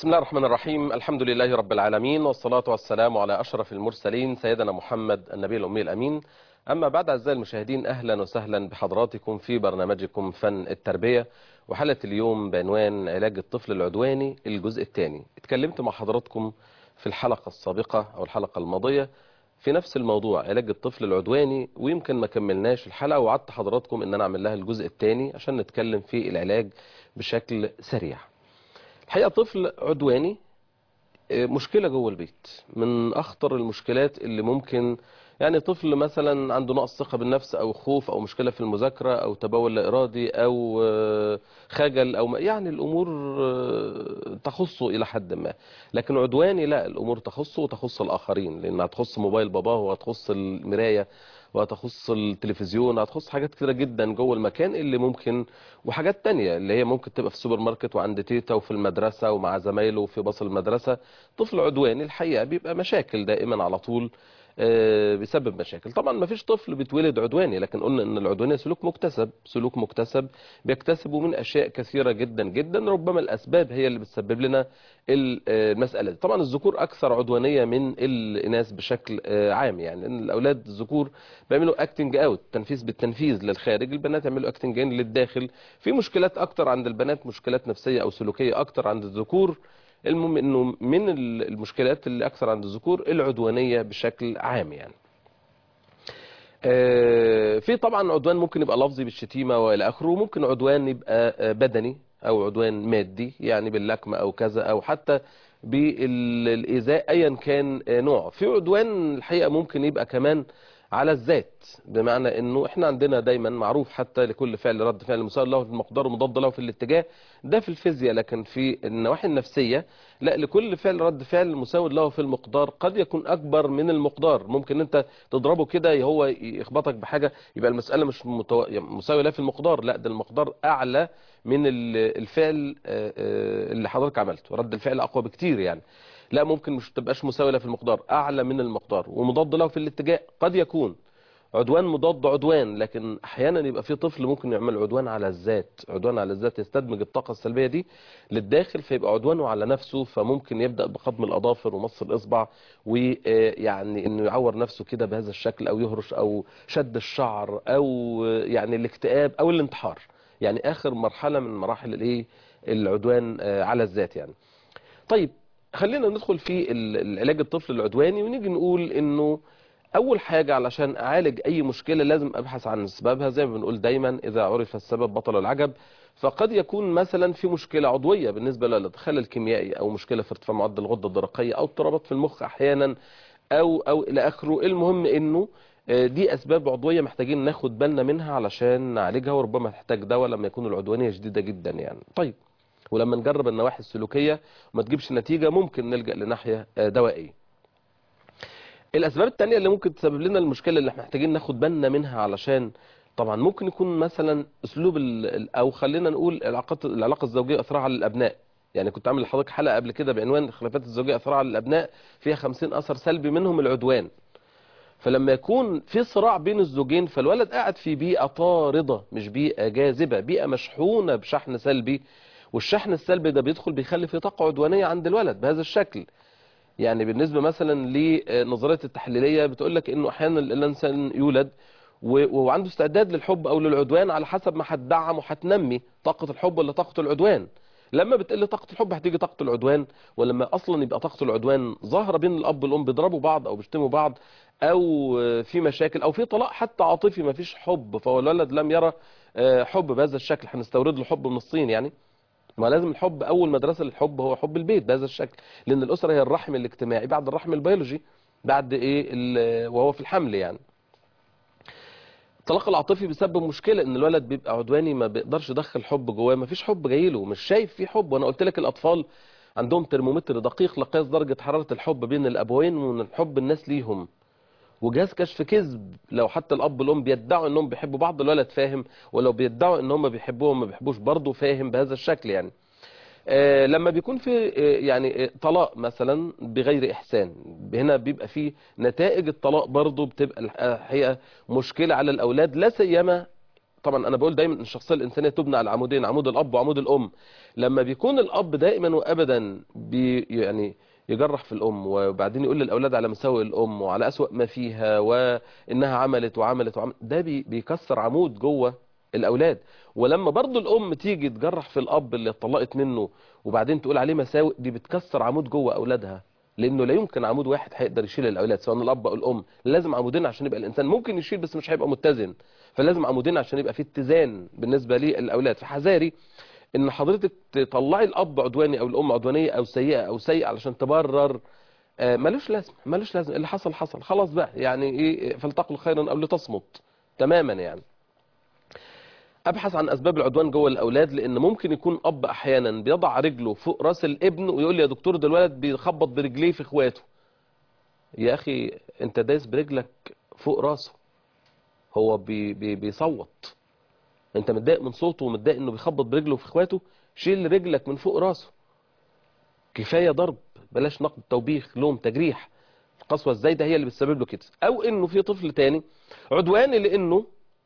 بسم الله الرحمن الرحيم الحمد لله رب العالمين والصلاة والسلام على أشرف المرسلين سيدنا محمد النبي الأمي الأمين أما بعد أعزائي المشاهدين أهلا وسهلا بحضراتكم في برنامجكم فن التربية وحلقة اليوم بعنوان علاج الطفل العدواني الجزء الثاني اتكلمت مع حضراتكم في الحلقة السابقة أو الحلقة الماضية في نفس الموضوع علاج الطفل العدواني ويمكن ما كملناش الحلقة وعدت حضراتكم ان انا اعمل لها الجزء الثاني عشان نتكلم في العلاج بشكل سريع الحقيقة طفل عدواني مشكلة جوه البيت من اخطر المشكلات اللي ممكن يعني طفل مثلا عنده نقص ثقة بالنفس او خوف او مشكلة في المذاكرة او تبول لا ارادي او خجل او يعني الامور تخصه الى حد ما لكن عدواني لا الامور تخصه وتخص الاخرين لانها تخص موبايل باباه وهتخص المراية وهتخص التلفزيون هتخص حاجات كتيرة جدا جوه المكان اللي ممكن وحاجات تانية اللي هي ممكن تبقى في السوبر ماركت وعند تيتا وفي المدرسة ومع زمايله في باص المدرسة طفل عدواني الحقيقة بيبقى مشاكل دائما على طول بيسبب مشاكل طبعا ما فيش طفل بيتولد عدواني لكن قلنا ان العدوانية سلوك مكتسب سلوك مكتسب بيكتسبه من اشياء كثيرة جدا جدا ربما الاسباب هي اللي بتسبب لنا المسألة دي طبعا الذكور اكثر عدوانية من الاناث بشكل عام يعني ان الاولاد الذكور بيعملوا اكتنج اوت تنفيذ بالتنفيذ للخارج البنات يعملوا اكتنج ان للداخل في مشكلات اكتر عند البنات مشكلات نفسية او سلوكية اكتر عند الذكور المهم انه من المشكلات اللي اكثر عند الذكور العدوانية بشكل عام يعني في طبعا عدوان ممكن يبقى لفظي بالشتيمة والى اخره وممكن عدوان يبقى بدني او عدوان مادي يعني باللكمة او كذا او حتى بالايذاء ايا كان نوعه في عدوان الحقيقة ممكن يبقى كمان على الذات بمعنى انه احنا عندنا دايما معروف حتى لكل فعل رد فعل مساوي له في المقدار ومضاد له في الاتجاه ده في الفيزياء لكن في النواحي النفسية لا لكل فعل رد فعل مساوي له في المقدار قد يكون اكبر من المقدار ممكن انت تضربه كده هو يخبطك بحاجة يبقى المسألة مش متو... مساوي له في المقدار لا ده المقدار اعلى من الفعل اللي حضرتك عملته رد الفعل اقوى بكتير يعني لا ممكن مش تبقاش مساوي له في المقدار اعلى من المقدار ومضاد له في الاتجاه قد يكون عدوان مضاد عدوان لكن احيانا يبقى في طفل ممكن يعمل عدوان على الذات عدوان على الذات يستدمج الطاقة السلبية دي للداخل فيبقى عدوانه على نفسه فممكن يبدأ بخضم الاظافر ومص الاصبع ويعني انه يعور نفسه كده بهذا الشكل او يهرش او شد الشعر او يعني الاكتئاب او الانتحار يعني اخر مرحلة من مراحل الايه العدوان على الذات يعني طيب خلينا ندخل في العلاج الطفل العدواني ونيجي نقول انه اول حاجة علشان اعالج اي مشكلة لازم ابحث عن اسبابها زي ما بنقول دايما اذا عرف السبب بطل العجب فقد يكون مثلا في مشكلة عضوية بالنسبة للادخال الكيميائي او مشكلة في ارتفاع معدل الغدة الدرقية او اضطرابات في المخ احيانا او او الى اخره المهم انه دي اسباب عضوية محتاجين ناخد بالنا منها علشان نعالجها وربما تحتاج دواء لما يكون العدوانية شديدة جدا يعني طيب ولما نجرب النواحي السلوكية وما تجيبش نتيجة ممكن نلجأ لناحية دوائية الأسباب التانية اللي ممكن تسبب لنا المشكلة اللي احنا محتاجين ناخد بالنا منها علشان طبعا ممكن يكون مثلا أسلوب أو خلينا نقول العلاقة, العلاقة الزوجية أثرها على الأبناء يعني كنت عامل لحضرتك حلقة قبل كده بعنوان الخلافات الزوجية أثرها على الأبناء فيها 50 أثر سلبي منهم العدوان فلما يكون في صراع بين الزوجين فالولد قاعد في بيئة طاردة مش بيئة جاذبة بيئة مشحونة بشحن سلبي والشحن السلبي ده بيدخل بيخلي في طاقة عدوانية عند الولد بهذا الشكل يعني بالنسبة مثلا لنظرية التحليلية بتقول لك انه احيانا الانسان يولد وعنده استعداد للحب او للعدوان على حسب ما هتدعم وهتنمي طاقة الحب ولا طاقة العدوان لما بتقل طاقة الحب هتيجي طاقة العدوان ولما اصلا يبقى طاقة العدوان ظاهرة بين الاب والام بيضربوا بعض او بيشتموا بعض او في مشاكل او في طلاق حتى عاطفي ما فيش حب فهو الولد لم يرى حب بهذا الشكل هنستورد له حب من الصين يعني ما لازم الحب اول مدرسة للحب هو حب البيت بهذا الشكل لان الاسرة هي الرحم الاجتماعي بعد الرحم البيولوجي بعد ايه وهو في الحمل يعني الطلاق العاطفي بيسبب مشكلة ان الولد بيبقى عدواني ما بيقدرش يدخل حب جواه ما فيش حب جاي له مش شايف فيه حب وانا قلت لك الاطفال عندهم ترمومتر دقيق لقياس درجة حرارة الحب بين الابوين ومن حب الناس ليهم وجهاز كشف كذب لو حتى الاب والام بيدعوا انهم بيحبوا بعض الولد فاهم ولو بيدعوا ان هم بيحبوهم ما بيحبوش برضه فاهم بهذا الشكل يعني آه لما بيكون في آه يعني طلاق مثلا بغير احسان هنا بيبقى في نتائج الطلاق برضه بتبقى الحقيقه مشكله على الاولاد لا سيما طبعا انا بقول دايما ان الشخصيه الانسانيه تبنى على عمودين عمود الاب وعمود الام لما بيكون الاب دائما وابدا بي يعني يجرح في الام وبعدين يقول للاولاد على مساوئ الام وعلى اسوأ ما فيها وانها عملت وعملت وعملت ده بي بيكسر عمود جوه الاولاد ولما برضو الام تيجي تجرح في الاب اللي اتطلقت منه وبعدين تقول عليه مساوئ دي بتكسر عمود جوه اولادها لانه لا يمكن عمود واحد هيقدر يشيل الاولاد سواء الاب او الام لازم عمودين عشان يبقى الانسان ممكن يشيل بس مش هيبقى متزن فلازم عمودين عشان يبقى في اتزان بالنسبه للاولاد فحذاري ان حضرتك تطلعي الاب عدواني او الام عدوانيه او سيئه او سيئه علشان تبرر آه، ملوش لازمه ملوش لازمه اللي حصل حصل خلاص بقى يعني ايه فلتقل خيرا او لتصمت تماما يعني ابحث عن اسباب العدوان جوه الاولاد لان ممكن يكون اب احيانا بيضع رجله فوق راس الابن ويقول لي يا دكتور ده الولد بيخبط برجليه في اخواته يا اخي انت دايس برجلك فوق راسه هو بي بي بيصوت انت متضايق من صوته ومتضايق انه بيخبط برجله في اخواته شيل رجلك من فوق راسه كفايه ضرب بلاش نقد توبيخ لوم تجريح القسوه الزايده هي اللي بتسبب له كده او انه في طفل تاني عدواني لانه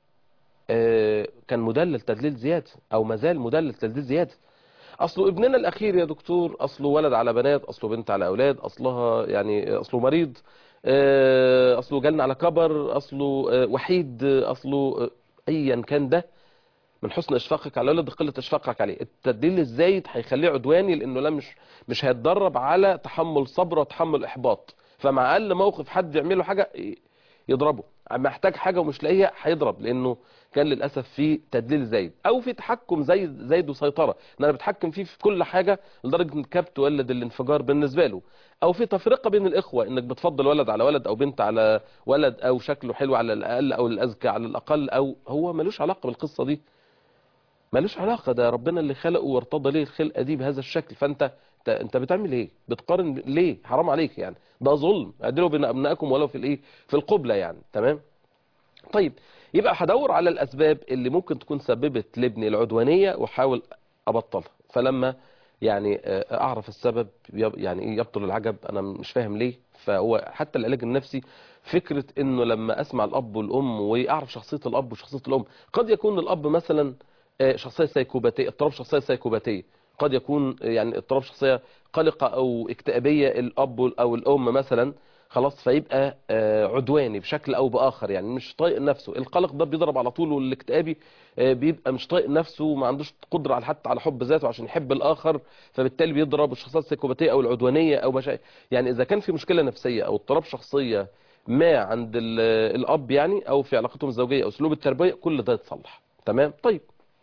آه، كان مدلل تدليل زياده او مازال مدلل تدليل زياده اصله ابننا الاخير يا دكتور اصله ولد على بنات اصله بنت على اولاد اصلها يعني اصله مريض آه، اصله جالنا على كبر اصله آه، وحيد آه، اصله آه، ايا كان ده من حسن اشفاقك على الولد قله اشفاقك عليه التدليل الزايد هيخليه عدواني لانه لا مش مش هيتدرب على تحمل صبر وتحمل احباط فمع اقل موقف حد يعمل له حاجه ي- يضربه محتاج حاجه ومش لاقيها هيضرب لانه كان للاسف في تدليل زايد او في تحكم زايد زايد وسيطره ان انا بتحكم فيه في كل حاجه لدرجه ان الكبت ولد الانفجار بالنسبه له او في تفرقه بين الاخوه انك بتفضل ولد على ولد او بنت على ولد او شكله حلو على الاقل او الاذكى على الاقل او هو ملوش علاقه بالقصه دي ملوش علاقه ده ربنا اللي خلقه وارتضى ليه الخلقه دي بهذا الشكل فانت انت, انت بتعمل ايه بتقارن ليه حرام عليك يعني ده ظلم اعدلوا بين ابنائكم ولو في الايه في القبله يعني تمام طيب يبقى هدور على الاسباب اللي ممكن تكون سببت لابني العدوانيه واحاول ابطلها فلما يعني آه، اعرف السبب يب- يعني ايه يبطل العجب انا مش فاهم ليه فهو حتى العلاج النفسي فكره انه لما اسمع الاب والام واعرف شخصيه الاب وشخصيه الام قد يكون الاب مثلا آه، شخصيه سيكوباتيه اضطراب شخصيه سيكوباتيه قد يكون آه، يعني اضطراب شخصيه قلقه او اكتئابيه الاب او الام مثلا خلاص فيبقى آه، عدواني بشكل او باخر يعني مش طايق نفسه القلق ده بيضرب على طول والاكتئابي آه، بيبقى مش طايق نفسه وما عندوش قدره على حتى على حب ذاته عشان يحب الاخر فبالتالي بيضرب الشخصيات السيكوباتيه او العدوانيه او مشا... يعني اذا كان في مشكله نفسيه او اضطراب شخصيه ما عند ال- الاب يعني او في علاقتهم الزوجيه او اسلوب التربيه كل ده يتصلح تمام طيب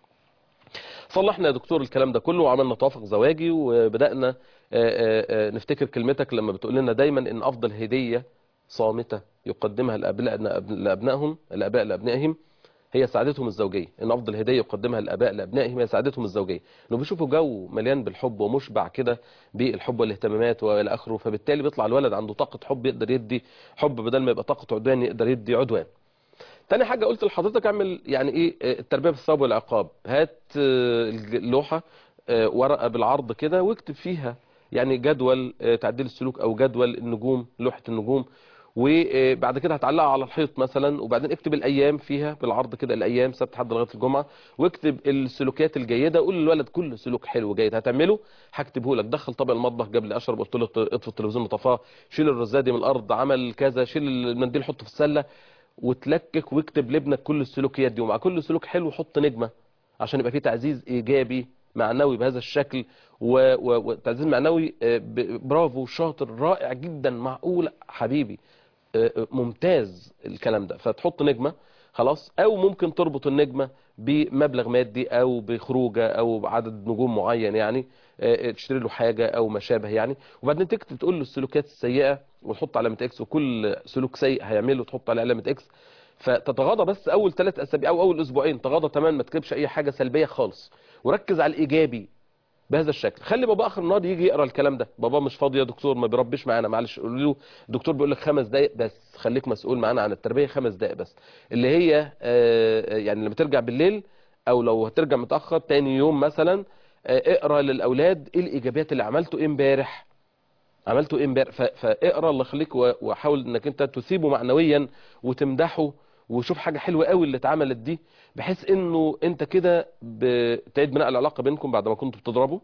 صلحنا يا دكتور الكلام ده كله وعملنا توافق زواجي وبدأنا آه، آه، آه، نفتكر كلمتك لما بتقول لنا دايما ان افضل هدية صامتة يقدمها الابناء لابنائهم الاباء لابنائهم هي سعادتهم الزوجيه ان افضل هديه يقدمها الاباء لابنائهم هي سعادتهم الزوجيه انه بيشوفوا جو مليان بالحب ومشبع كده بالحب والاهتمامات والى اخره فبالتالي بيطلع الولد عنده طاقه حب يقدر يدي حب بدل ما يبقى طاقه عدوان يقدر يدي عدوان تاني حاجة قلت لحضرتك اعمل يعني ايه آه، التربية بالثواب والعقاب هات آه، اللوحة آه، ورقة بالعرض كده واكتب فيها يعني جدول آه، تعديل السلوك او جدول النجوم لوحة النجوم وبعد كده هتعلقها على الحيط مثلا وبعدين اكتب الايام فيها بالعرض كده الايام سبت حد لغايه الجمعه واكتب السلوكيات الجيده قول للولد كل سلوك حلو جيد هتعمله هكتبه لك دخل طبق المطبخ جاب لي اشرب قلت له اطفي التلفزيون طفاه شيل الرزادي من الارض عمل كذا شيل المنديل حطه في السله وتلكك واكتب لابنك كل السلوكيات دي ومع كل سلوك حلو حط نجمه عشان يبقى فيه تعزيز ايجابي معنوي بهذا الشكل و- و- وتعزيز معنوي آه، ب- برافو شاطر رائع جدا معقول حبيبي آه، آه، ممتاز الكلام ده فتحط نجمه خلاص او ممكن تربط النجمه بمبلغ مادي او بخروجه او بعدد نجوم معين يعني آه، تشتري له حاجه او ما شابه يعني وبعدين تكتب تقول له السلوكيات السيئه وتحط علامه اكس وكل سلوك سيء هيعمله تحط عليه علامه اكس فتتغاضى بس اول ثلاث اسابيع او اول اسبوعين تغاضى تماما ما تكتبش اي حاجه سلبيه خالص وركز على الايجابي بهذا الشكل خلي بابا اخر النهار يجي يقرا الكلام ده بابا مش فاضي يا دكتور ما بيربيش معانا معلش قول له الدكتور بيقول لك خمس دقائق بس خليك مسؤول معانا عن التربيه خمس دقائق بس اللي هي آه، يعني لما ترجع بالليل او لو هترجع متاخر تاني يوم مثلا آه، اقرا للاولاد ايه الايجابيات اللي عملته ايه امبارح عملته ايه امبارح ف- فاقرا الله يخليك و- وحاول انك انت تثيبه معنويا وتمدحه وشوف حاجه حلوه قوي اللي اتعملت دي بحيث انه انت كده بتعيد بناء العلاقه بينكم بعد ما كنتوا بتضربوا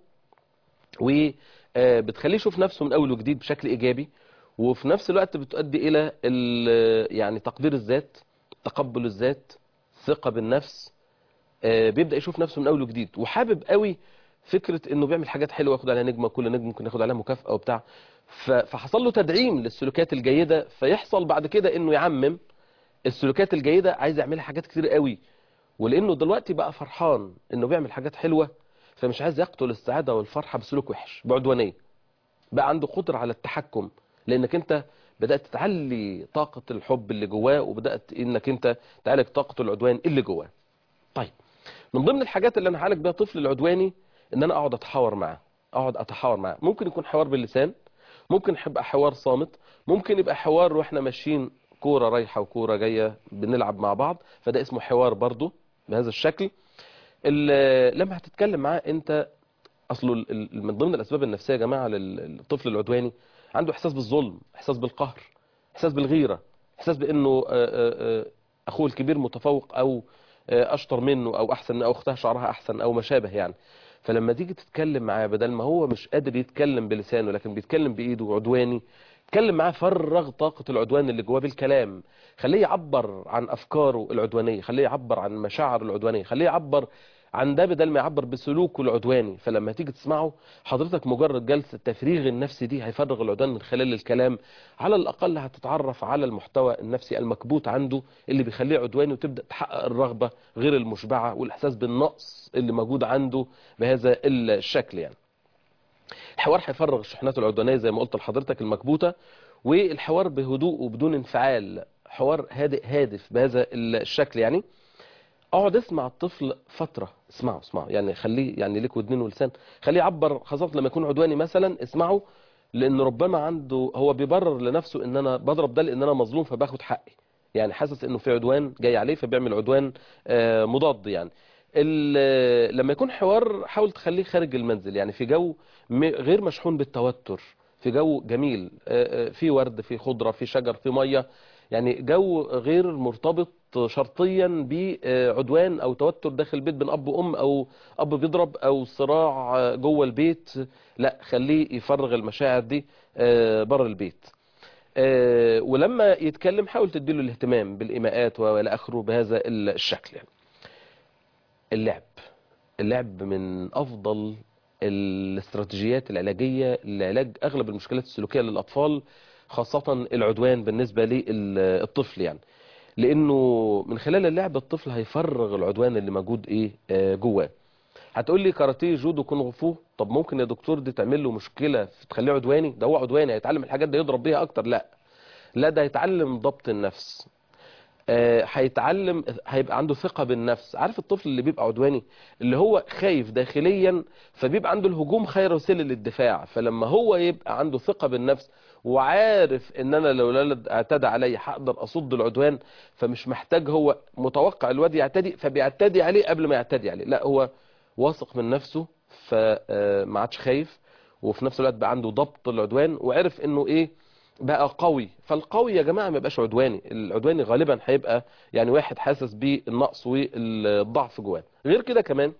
وبتخليه يشوف نفسه من اول وجديد بشكل ايجابي وفي نفس الوقت بتؤدي الى ال- يعني تقدير الذات تقبل الذات ثقه بالنفس آه، بيبدا يشوف نفسه من اول وجديد وحابب قوي فكره انه بيعمل حاجات حلوه ياخد عليها نجمه كل نجم ممكن ياخد عليها مكافاه وبتاع ف- فحصل له تدعيم للسلوكيات الجيده فيحصل بعد كده انه يعمم السلوكيات الجيده عايز يعملها حاجات كتير قوي ولانه دلوقتي بقى فرحان انه بيعمل حاجات حلوه فمش عايز يقتل السعاده والفرحه بسلوك وحش بعدوانيه بقى عنده قدره على التحكم لانك انت بدات تعلي طاقه الحب اللي جواه وبدات انك انت تعالج طاقه العدوان اللي جواه طيب من ضمن الحاجات اللي انا هعالج بيها الطفل العدواني ان انا اقعد اتحاور معاه اقعد اتحاور معاه ممكن يكون حوار باللسان ممكن يبقى حوار صامت ممكن يبقى حوار واحنا ماشيين كوره رايحه وكوره جايه بنلعب مع بعض فده اسمه حوار برضه بهذا الشكل ال- لما هتتكلم معاه انت اصله ال- ال- من ضمن الاسباب النفسيه يا جماعه للطفل العدواني عنده احساس بالظلم احساس بالقهر احساس بالغيره احساس بانه آه، آه، آه، اخوه الكبير متفوق او آه، اشطر منه او احسن منه او اختها شعرها احسن او ما شابه يعني فلما تيجي تتكلم معاه بدل ما هو مش قادر يتكلم بلسانه لكن بيتكلم بايده عدواني اتكلم معاه فرغ طاقة العدوان اللي جواه بالكلام خليه يعبر عن أفكاره العدوانية خليه يعبر عن مشاعر العدوانية خليه يعبر عن ده بدل ما يعبر بسلوكه العدواني فلما تيجي تسمعه حضرتك مجرد جلسة تفريغ النفس دي هيفرغ العدوان من خلال الكلام على الأقل هتتعرف على المحتوى النفسي المكبوت عنده اللي بيخليه عدواني وتبدأ تحقق الرغبة غير المشبعة والإحساس بالنقص اللي موجود عنده بهذا الشكل يعني الحوار هيفرغ الشحنات العدوانية زي ما قلت لحضرتك المكبوتة والحوار بهدوء وبدون انفعال حوار هادئ هادف بهذا الشكل يعني اقعد اسمع الطفل فترة اسمعه اسمعه يعني خليه يعني ليك ودنين ولسان خليه يعبر خاصة لما يكون عدواني مثلا اسمعه لان ربما عنده هو بيبرر لنفسه ان انا بضرب ده لان انا مظلوم فباخد حقي يعني حاسس انه في عدوان جاي عليه فبيعمل عدوان آه، مضاد يعني ال- لما يكون حوار حاول تخليه خارج المنزل يعني في جو م- غير مشحون بالتوتر في جو جميل آه، آه، في ورد في خضرة في شجر في مية يعني جو غير مرتبط شرطيا بعدوان او توتر داخل البيت بين اب وام او اب بيضرب او صراع آه، جوه البيت لا خليه يفرغ المشاعر دي آه، بره البيت آه، ولما يتكلم حاول تديله الاهتمام بالايماءات والى اخره بهذا الشكل يعني. اللعب اللعب من افضل الاستراتيجيات العلاجيه لعلاج اغلب المشكلات السلوكيه للاطفال خاصه العدوان بالنسبه للطفل يعني لانه من خلال اللعب الطفل هيفرغ العدوان اللي موجود ايه آه، جواه هتقول لي كاراتيه جودو كونغ فو طب ممكن يا دكتور دي تعمل له مشكله في تخليه عدواني ده هو عدواني هيتعلم الحاجات دي يضرب بيها اكتر لا لا ده هيتعلم ضبط النفس آه، هيتعلم هيبقى عنده ثقة بالنفس عارف الطفل اللي بيبقى عدواني اللي هو خايف داخليا فبيبقى عنده الهجوم خير وسيلة للدفاع فلما هو يبقى عنده ثقة بالنفس وعارف ان انا لو الولد اعتدى علي هقدر اصد العدوان فمش محتاج هو متوقع الواد يعتدي فبيعتدي عليه قبل ما يعتدي عليه لا هو واثق من نفسه فما عادش خايف وفي نفس الوقت بقى عنده ضبط العدوان وعرف انه ايه بقى قوي فالقوي يا جماعه ما يبقاش عدواني العدواني غالبا هيبقى يعني واحد حاسس بالنقص والضعف جواه غير كده كمان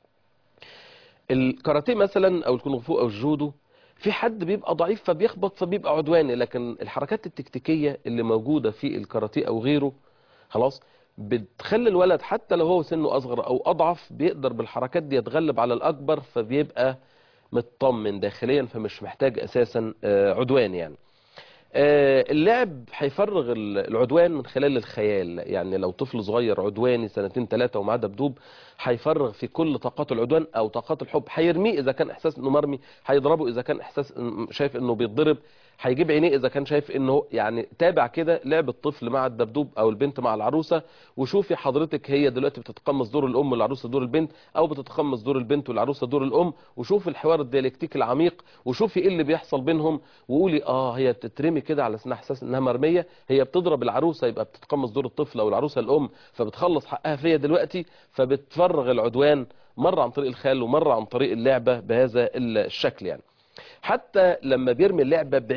الكاراتيه مثلا او الكونغ فو او الجودو في حد بيبقى ضعيف فبيخبط فبيبقى عدواني لكن الحركات التكتيكيه اللي موجوده في الكاراتيه او غيره خلاص بتخلي الولد حتى لو هو سنه اصغر او اضعف بيقدر بالحركات دي يتغلب على الاكبر فبيبقى مطمن داخليا فمش محتاج اساسا آه، عدوان يعني آه، اللعب هيفرغ ال- العدوان من خلال الخيال يعني لو طفل صغير عدواني سنتين ثلاثة ومعاه دبدوب هيفرغ في كل طاقات العدوان او طاقات الحب هيرميه اذا كان احساس انه مرمي هيضربه اذا كان احساس إن- شايف انه بيتضرب هيجيب عينيه اذا كان شايف انه يعني تابع كده لعب الطفل مع الدبدوب او البنت مع العروسه وشوفي حضرتك هي دلوقتي بتتقمص دور الام والعروسه دور البنت او بتتقمص دور البنت والعروسه دور الام وشوفي الحوار الديالكتيكي العميق وشوفي ايه اللي بيحصل بينهم وقولي اه هي بتترمي كده على سنها احساس انها مرميه هي بتضرب العروسه يبقى بتتقمص دور الطفل او العروسه الام فبتخلص حقها فيا دلوقتي فبتفرغ العدوان مره عن طريق الخيال ومره عن طريق اللعبه بهذا الشكل يعني حتى لما بيرمي اللعبة بعيد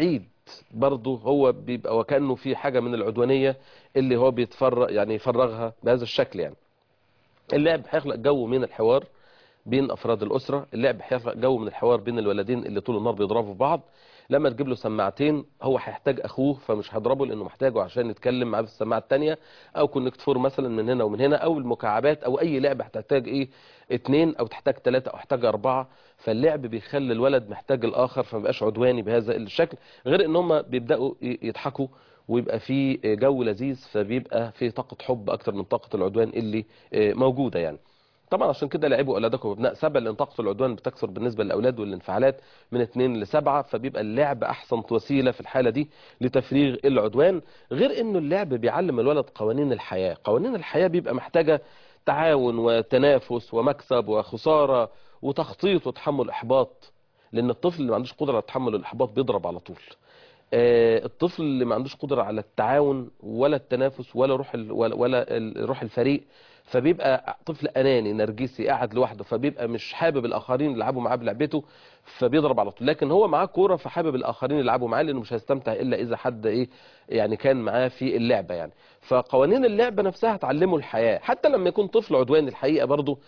برضه هو بيبقى وكأنه في حاجة من العدوانية اللي هو بيتفرغ يعني يفرغها بهذا الشكل يعني اللعب هيخلق جو من الحوار بين افراد الاسره اللعب هيخلق جو من الحوار بين الولدين اللي طول النهار بيضربوا في بعض لما تجيب له سماعتين هو هيحتاج اخوه فمش هضربه لانه محتاجه عشان يتكلم معاه بالسماعه الثانيه او كونكت فور مثلا من هنا ومن هنا او المكعبات او اي لعبه هتحتاج ايه اتنين او تحتاج ثلاثه او تحتاج اربعه فاللعب بيخلي الولد محتاج الاخر فما بيبقاش عدواني بهذا الشكل غير ان هم بيبداوا ي- يضحكوا ويبقى في جو لذيذ فبيبقى في طاقه حب اكتر من طاقه العدوان اللي آه، موجوده يعني طبعا عشان كده لعبوا اولادكم بابناء سبع لان طاقه العدوان بتكثر بالنسبه للاولاد والانفعالات من اثنين لسبعه فبيبقى اللعب احسن وسيله في الحاله دي لتفريغ العدوان غير انه اللعب بيعلم الولد قوانين الحياه قوانين الحياه بيبقى محتاجه تعاون وتنافس ومكسب وخساره وتخطيط وتحمل احباط لان الطفل اللي ما عندوش قدره على تحمل الاحباط بيضرب على طول آه، الطفل اللي ما عندوش قدره على التعاون ولا التنافس ولا روح ال- ولا, ولا ال- روح الفريق فبيبقى طفل اناني نرجسي قاعد لوحده فبيبقى مش حابب الاخرين يلعبوا معاه بلعبته فبيضرب على طول لكن هو معاه كوره فحابب الاخرين يلعبوا معاه لانه مش هيستمتع الا اذا حد ايه يعني كان معاه في اللعبه يعني فقوانين اللعبه نفسها هتعلمه الحياه حتى لما يكون طفل عدواني الحقيقه برضه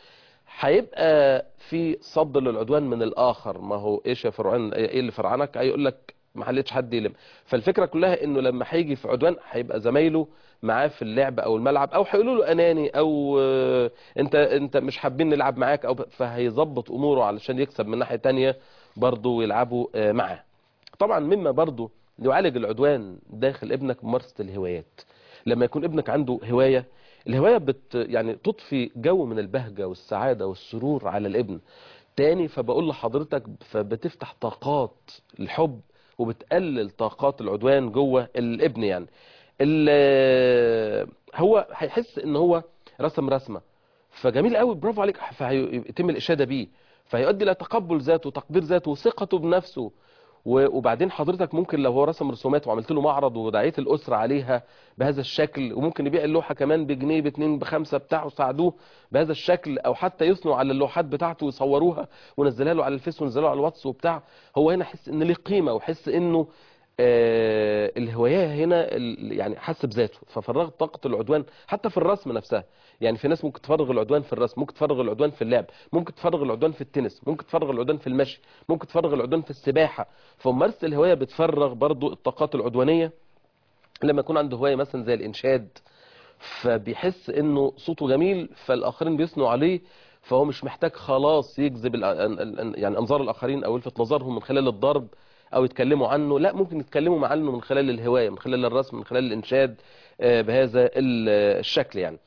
هيبقى في صد للعدوان من الاخر ما هو ايش يا فرعون ايه اللي فرعنك هيقول لك ما حلتش حد يلم فالفكره كلها انه لما هيجي في عدوان هيبقى زمايله معاه في اللعب او الملعب او هيقولوا له اناني او آه، انت انت مش حابين نلعب معاك او ب- فهيظبط اموره علشان يكسب من ناحيه تانية برضه ويلعبوا آه، معاه طبعا مما برضه يعالج العدوان داخل ابنك ممارسه الهوايات لما يكون ابنك عنده هوايه الهوايه بت يعني تضفي جو من البهجه والسعاده والسرور على الابن تاني فبقول لحضرتك فبتفتح طاقات الحب وبتقلل طاقات العدوان جوه الابن يعني ال- هو هيحس ان هو رسم رسمه فجميل قوي برافو عليك فهيتم الاشاده بيه فهيؤدي الى تقبل ذاته وتقدير ذاته وثقته بنفسه و- وبعدين حضرتك ممكن لو هو رسم رسومات وعملت له معرض ودعيت الاسره عليها بهذا الشكل وممكن يبيع اللوحه كمان بجنيه باتنين بخمسه بتاعه ساعدوه بهذا الشكل او حتى يثنوا على اللوحات بتاعته ويصوروها ونزلها له على الفيس ونزلها على الواتس وبتاع هو هنا حس ان ليه قيمه وحس انه آه الهوايه هنا ال- يعني حس بذاته ففرغت طاقه العدوان حتى في الرسم نفسها يعني في ناس ممكن تفرغ العدوان في الرسم ممكن تفرغ العدوان في اللعب ممكن تفرغ العدوان في التنس ممكن تفرغ العدوان في المشي ممكن تفرغ العدوان في السباحه فممارسه الهوايه بتفرغ برضو الطاقات العدوانيه لما يكون عنده هوايه مثلا زي الانشاد فبيحس انه صوته جميل فالاخرين بيثنوا عليه فهو مش محتاج خلاص يجذب ال- ال- ال- يعني انظار الاخرين او يلفت نظرهم من خلال الضرب او يتكلموا عنه لا ممكن يتكلموا عنه من خلال الهوايه من خلال الرسم من خلال الانشاد آه، بهذا ال- الشكل يعني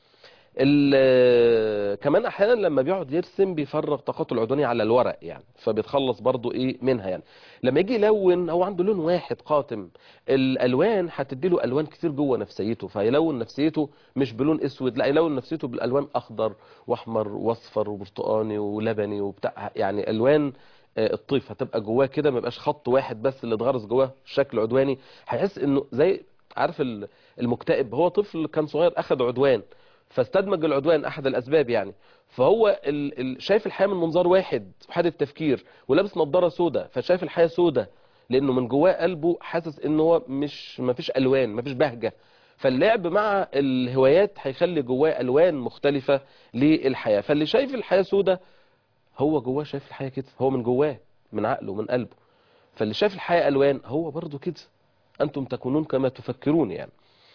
ال- كمان احيانا لما بيقعد يرسم بيفرغ طاقته العدوانيه على الورق يعني فبيتخلص برضو ايه منها يعني لما يجي يلون هو عنده لون واحد قاتم الالوان هتدي له الوان كتير جوه نفسيته فيلون نفسيته مش بلون اسود لا يلون نفسيته بالالوان اخضر واحمر واصفر وبرتقاني ولبني وبتاع يعني الوان آه، الطيف هتبقى جواه كده ما يبقاش خط واحد بس اللي اتغرس جواه شكل عدواني هيحس انه زي عارف ال- المكتئب هو طفل كان صغير اخذ عدوان فاستدمج العدوان احد الاسباب يعني فهو ال... ال... شايف الحياه من منظار واحد وحاد التفكير ولابس نظاره سوداء فشايف الحياه سوداء لانه من جواه قلبه حاسس ان هو مش مفيش الوان مفيش بهجه فاللعب مع الهوايات هيخلي جواه الوان مختلفه للحياه فاللي شايف الحياه سوداء هو جواه شايف الحياه كده هو من جواه من عقله ومن قلبه فاللي شايف الحياه الوان هو برضه كده انتم تكونون كما تفكرون يعني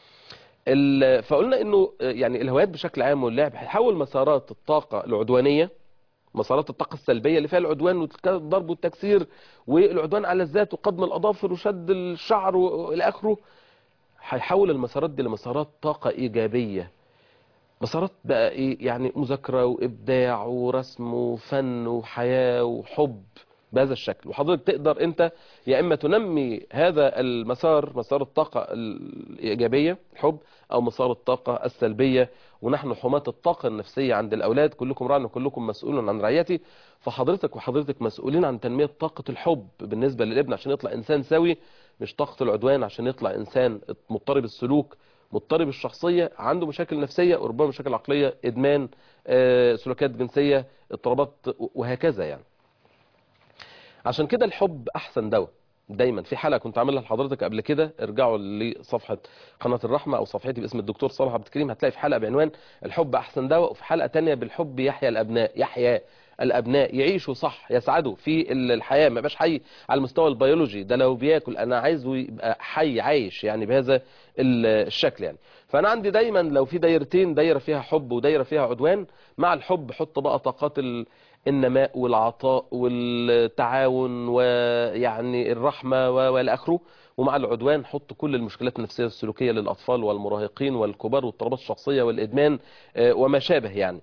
ال- فقلنا انه يعني الهوايات بشكل عام واللعب هيحول مسارات الطاقه العدوانيه مسارات الطاقه السلبيه اللي فيها العدوان والضرب والتكسير والعدوان على الذات وقضم الاظافر وشد الشعر والى اخره هيحول المسارات دي لمسارات طاقه ايجابيه مسارات بقى ايه يعني مذاكره وابداع ورسم وفن وحياه وحب بهذا الشكل وحضرتك تقدر انت يا اما تنمي هذا المسار مسار الطاقه الايجابيه الحب او مسار الطاقه السلبيه ونحن حماة الطاقه النفسيه عند الاولاد كلكم راع وكلكم مسؤول عن رعيتي فحضرتك وحضرتك مسؤولين عن تنميه طاقه الحب بالنسبه للابن عشان يطلع انسان سوي مش طاقه العدوان عشان يطلع انسان مضطرب السلوك مضطرب الشخصيه عنده مشاكل نفسيه وربما مشاكل عقليه ادمان آه، سلوكيات جنسيه اضطرابات وهكذا يعني عشان كده الحب احسن دواء دايما في حلقه كنت عاملها لحضرتك قبل كده ارجعوا لصفحه قناه الرحمه او صفحتي باسم الدكتور صالح عبد الكريم هتلاقي في حلقه بعنوان الحب احسن دواء وفي حلقه تانية بالحب يحيا الابناء يحيا الابناء يعيشوا صح يسعدوا في الحياه ما يبقاش حي على المستوى البيولوجي ده لو بياكل انا عايزه يبقى حي عايش يعني بهذا الشكل يعني فانا عندي دايما لو في دايرتين دايره فيها حب ودايره فيها عدوان مع الحب حط بقى طاقات ال... النماء والعطاء والتعاون ويعني الرحمة والى اخره ومع العدوان حط كل المشكلات النفسية والسلوكية للأطفال والمراهقين والكبار والاضطرابات الشخصية والإدمان وما شابه يعني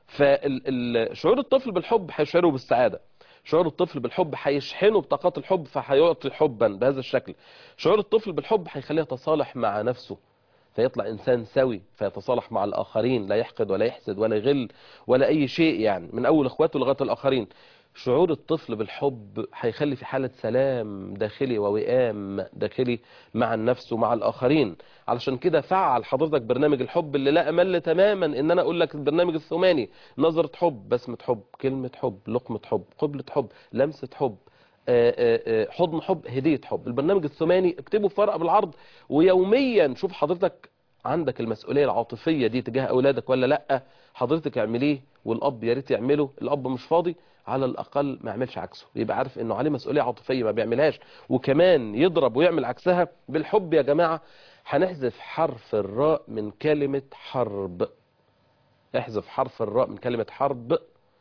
فشعور الطفل بالحب هيشعره بالسعادة شعور الطفل بالحب هيشحنه بطاقات الحب فهيعطي حبا بهذا الشكل شعور الطفل بالحب هيخليه يتصالح مع نفسه فيطلع إنسان سوي فيتصالح مع الآخرين لا يحقد ولا يحسد ولا يغل ولا أي شيء يعني من أول إخواته لغاية الآخرين شعور الطفل بالحب هيخلي في حالة سلام داخلي ووئام داخلي مع النفس ومع الآخرين علشان كده فعل حضرتك برنامج الحب اللي لا أمل تماما إن أنا أقول لك البرنامج الثماني نظرة حب بسمة حب كلمة حب لقمة حب قبلة حب لمسة حب حضن حب هدية حب البرنامج الثماني اكتبه في ورقه بالعرض ويوميا شوف حضرتك عندك المسؤولية العاطفية دي تجاه أولادك ولا لأ حضرتك اعمليه والأب يا ريت يعمله الأب مش فاضي على الأقل ما يعملش عكسه يبقى عارف إنه عليه مسؤولية عاطفية ما بيعملهاش وكمان يضرب ويعمل عكسها بالحب يا جماعة هنحذف حرف الراء من كلمة حرب احذف حرف الراء من كلمة حرب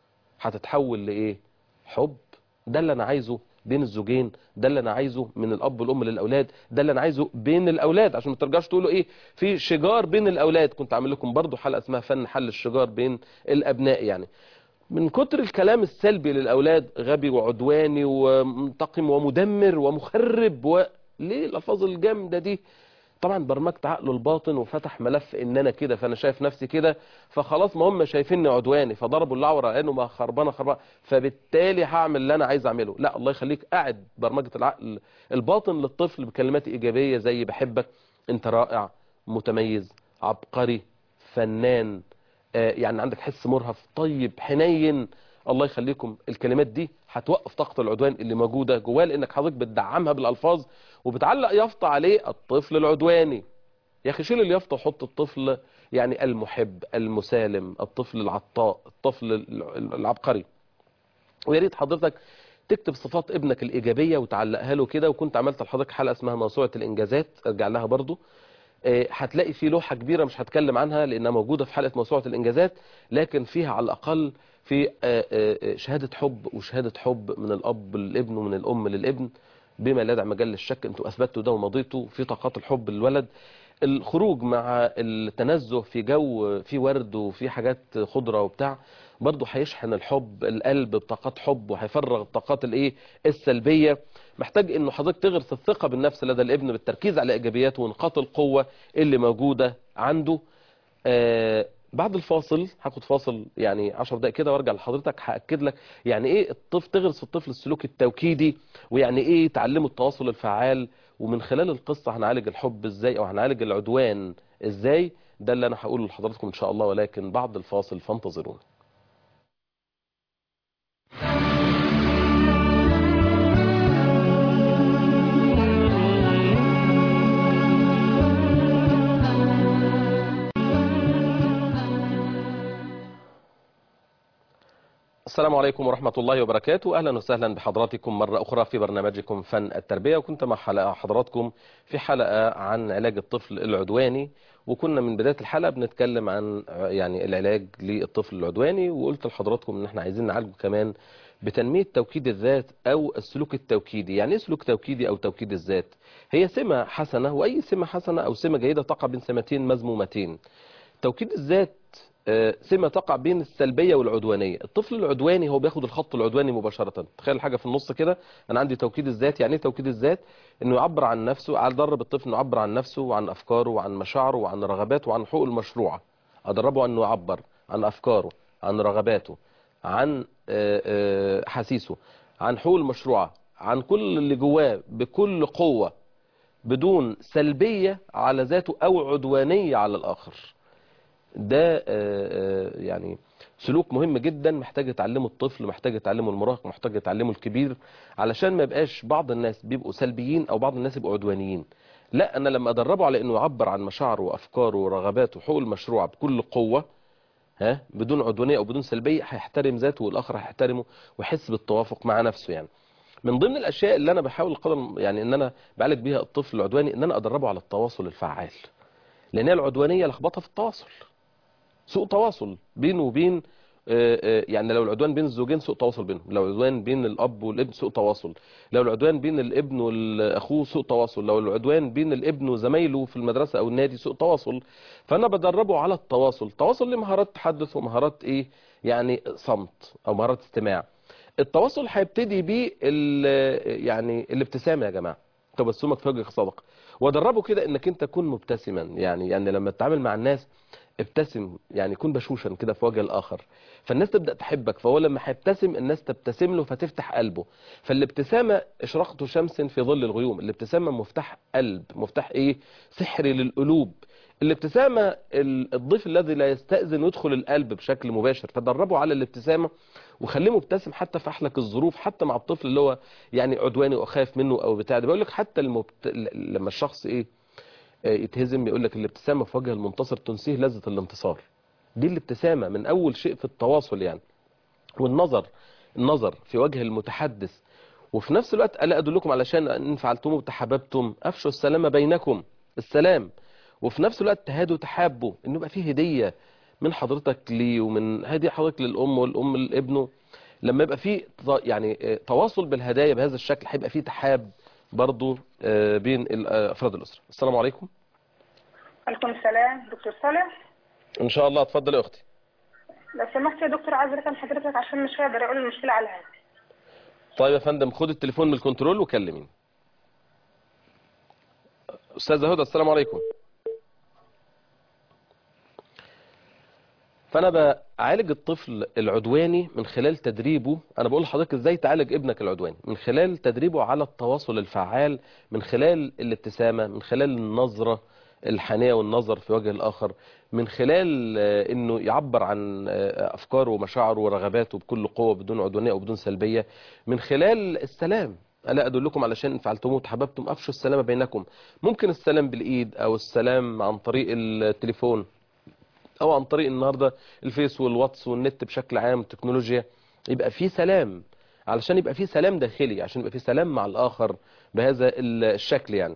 هتتحول لإيه حب ده اللي أنا عايزه بين الزوجين ده اللي انا عايزه من الاب والام للاولاد ده اللي انا عايزه بين الاولاد عشان ما ترجعوش تقولوا ايه في شجار بين الاولاد كنت عامل لكم برضو حلقه اسمها فن حل الشجار بين الابناء يعني من كتر الكلام السلبي للاولاد غبي وعدواني ومنتقم ومدمر ومخرب و... ليه الالفاظ الجامده دي طبعا برمجت عقله الباطن وفتح ملف ان انا كده فانا شايف نفسي كده فخلاص ما هم شايفيني عدواني فضربوا اللعوره لانه ما خربانه خربانه فبالتالي هعمل اللي انا عايز اعمله لا الله يخليك قاعد برمجه العقل الباطن للطفل بكلمات ايجابيه زي بحبك انت رائع متميز عبقري فنان آه يعني عندك حس مرهف طيب حنين الله يخليكم الكلمات دي هتوقف طاقة العدوان اللي موجودة جواه لانك حضرتك بتدعمها بالالفاظ وبتعلق يافطة عليه الطفل العدواني يا اخي شيل اليافطة وحط الطفل يعني المحب المسالم الطفل العطاء الطفل العبقري ويا ريت حضرتك تكتب صفات ابنك الإيجابية وتعلقها له كده وكنت عملت لحضرتك حلقة اسمها موسوعة الإنجازات ارجع لها برضو هتلاقي في لوحة كبيرة مش هتكلم عنها لأنها موجودة في حلقة موسوعة الإنجازات لكن فيها على الأقل في شهادة حب وشهادة حب من الأب للابن ومن الأم للابن بما لا يدع مجال للشك انتوا أثبتوا ده ومضيتوا في طاقات الحب للولد الخروج مع التنزه في جو في ورد وفي حاجات خضرة وبتاع برضه هيشحن الحب القلب بطاقات حب وهيفرغ الطاقات الايه السلبيه محتاج انه حضرتك تغرس الثقه بالنفس لدى الابن بالتركيز على ايجابياته ونقاط القوه اللي موجوده عنده آه بعد الفاصل هاخد فاصل يعني 10 دقائق كده وارجع لحضرتك هاكد لك يعني ايه الطفل تغرس في الطفل السلوك التوكيدي ويعني ايه تعلمه التواصل الفعال ومن خلال القصه هنعالج الحب ازاي او هنعالج العدوان ازاي ده اللي انا هقوله لحضراتكم ان شاء الله ولكن بعد الفاصل فانتظرونا السلام عليكم ورحمة الله وبركاته أهلا وسهلا بحضراتكم مرة أخرى في برنامجكم فن التربية وكنت مع حلقة حضراتكم في حلقة عن علاج الطفل العدواني وكنا من بداية الحلقة بنتكلم عن يعني العلاج للطفل العدواني وقلت لحضراتكم ان احنا عايزين نعالجه كمان بتنمية توكيد الذات او السلوك التوكيدي يعني ايه سلوك توكيدي او توكيد الذات هي سمة حسنة واي سمة حسنة او سمة جيدة تقع بين سمتين مذمومتين توكيد الذات سمة تقع بين السلبية والعدوانية الطفل العدواني هو بياخد الخط العدواني مباشرة تخيل حاجة في النص كده أنا عندي توكيد الذات يعني ايه توكيد الذات انه يعبر عن نفسه أدرب الطفل انه يعبر عن نفسه وعن أفكاره وعن مشاعره وعن رغباته وعن حقوق المشروعة أدربه انه يعبر عن أفكاره عن رغباته عن حسيسه عن حقوق المشروعة عن كل اللي جواه بكل قوة بدون سلبية على ذاته أو عدوانية على الآخر ده آه، آه، يعني سلوك مهم جدا محتاج يتعلمه الطفل محتاج يتعلمه المراهق محتاج يتعلمه الكبير علشان ما يبقاش بعض الناس بيبقوا سلبيين او بعض الناس يبقوا عدوانيين لا انا لما ادربه على انه يعبر عن مشاعره وافكاره ورغباته وحقوق المشروعه بكل قوه ها بدون عدوانيه او بدون سلبيه هيحترم ذاته والاخر هيحترمه ويحس بالتوافق مع نفسه يعني من ضمن الاشياء اللي انا بحاول قدر يعني ان انا بعالج بيها الطفل العدواني ان انا ادربه على التواصل الفعال لان هي العدوانيه لخبطه في التواصل سوء تواصل بينه وبين آه، آه، يعني لو العدوان بين الزوجين سوء تواصل بينهم لو العدوان بين الاب والابن سوء تواصل لو العدوان بين الابن واخوه سوء تواصل لو العدوان بين الابن وزمايله في المدرسه او النادي سوء تواصل فانا بدربه على التواصل تواصل لمهارات تحدث ومهارات ايه يعني صمت او مهارات استماع التواصل هيبتدي بيه ال- يعني الابتسامه يا جماعه تبسمك في وجه صدق وادربه كده انك انت تكون مبتسما يعني يعني لما تتعامل مع الناس ابتسم يعني كن بشوشا كده في وجه الاخر فالناس تبدا تحبك فهو لما هيبتسم الناس تبتسم له فتفتح قلبه فالابتسامه اشراقه شمس في ظل الغيوم الابتسامه مفتاح قلب مفتاح ايه سحري للقلوب الابتسامه ال- الضيف الذي لا يستاذن يدخل القلب بشكل مباشر فدربه على الابتسامه وخليه مبتسم حتى في احلك الظروف حتى مع الطفل اللي هو يعني عدواني واخاف منه او بتاع ده بقول لك حتى المبت... لما الشخص ايه آه، يتهزم يقول لك الابتسامه في وجه المنتصر تنسيه لذه الانتصار دي الابتسامه من اول شيء في التواصل يعني والنظر النظر في وجه المتحدث وفي نفس الوقت الا ادلكم علشان ان فعلتم وتحاببتم افشوا السلام بينكم السلام وفي نفس الوقت تهادوا تحابوا انه يبقى فيه هديه من حضرتك ليه ومن هديه حضرتك للام والام لابنه لما يبقى فيه ت- يعني آه، تواصل بالهدايا بهذا الشكل هيبقى فيه تحاب برضه آه، بين ال- آه، افراد الاسره السلام عليكم عليكم السلام دكتور صالح ان شاء الله اتفضلي يا اختي لو سمحت يا دكتور عايز ارقم حضرتك عشان مش هقدر اقول المشكله على الهاتف طيب يا فندم خد التليفون من الكنترول وكلميني استاذه هدى السلام عليكم فانا بعالج الطفل العدواني من خلال تدريبه انا بقول لحضرتك ازاي تعالج ابنك العدواني من خلال تدريبه على التواصل الفعال من خلال الابتسامه من خلال النظره الحنيه والنظر في وجه الاخر من خلال آه، انه يعبر عن آه، افكاره ومشاعره ورغباته بكل قوه بدون عدوانيه او بدون سلبيه من خلال السلام الا ادلكم علشان ان فعلتموه وتحاببتم افشوا السلام بينكم ممكن السلام بالايد او السلام عن طريق التليفون او عن طريق النهارده الفيس والواتس والنت بشكل عام التكنولوجيا يبقى في سلام علشان يبقى في سلام داخلي عشان يبقى في سلام مع الاخر بهذا الشكل يعني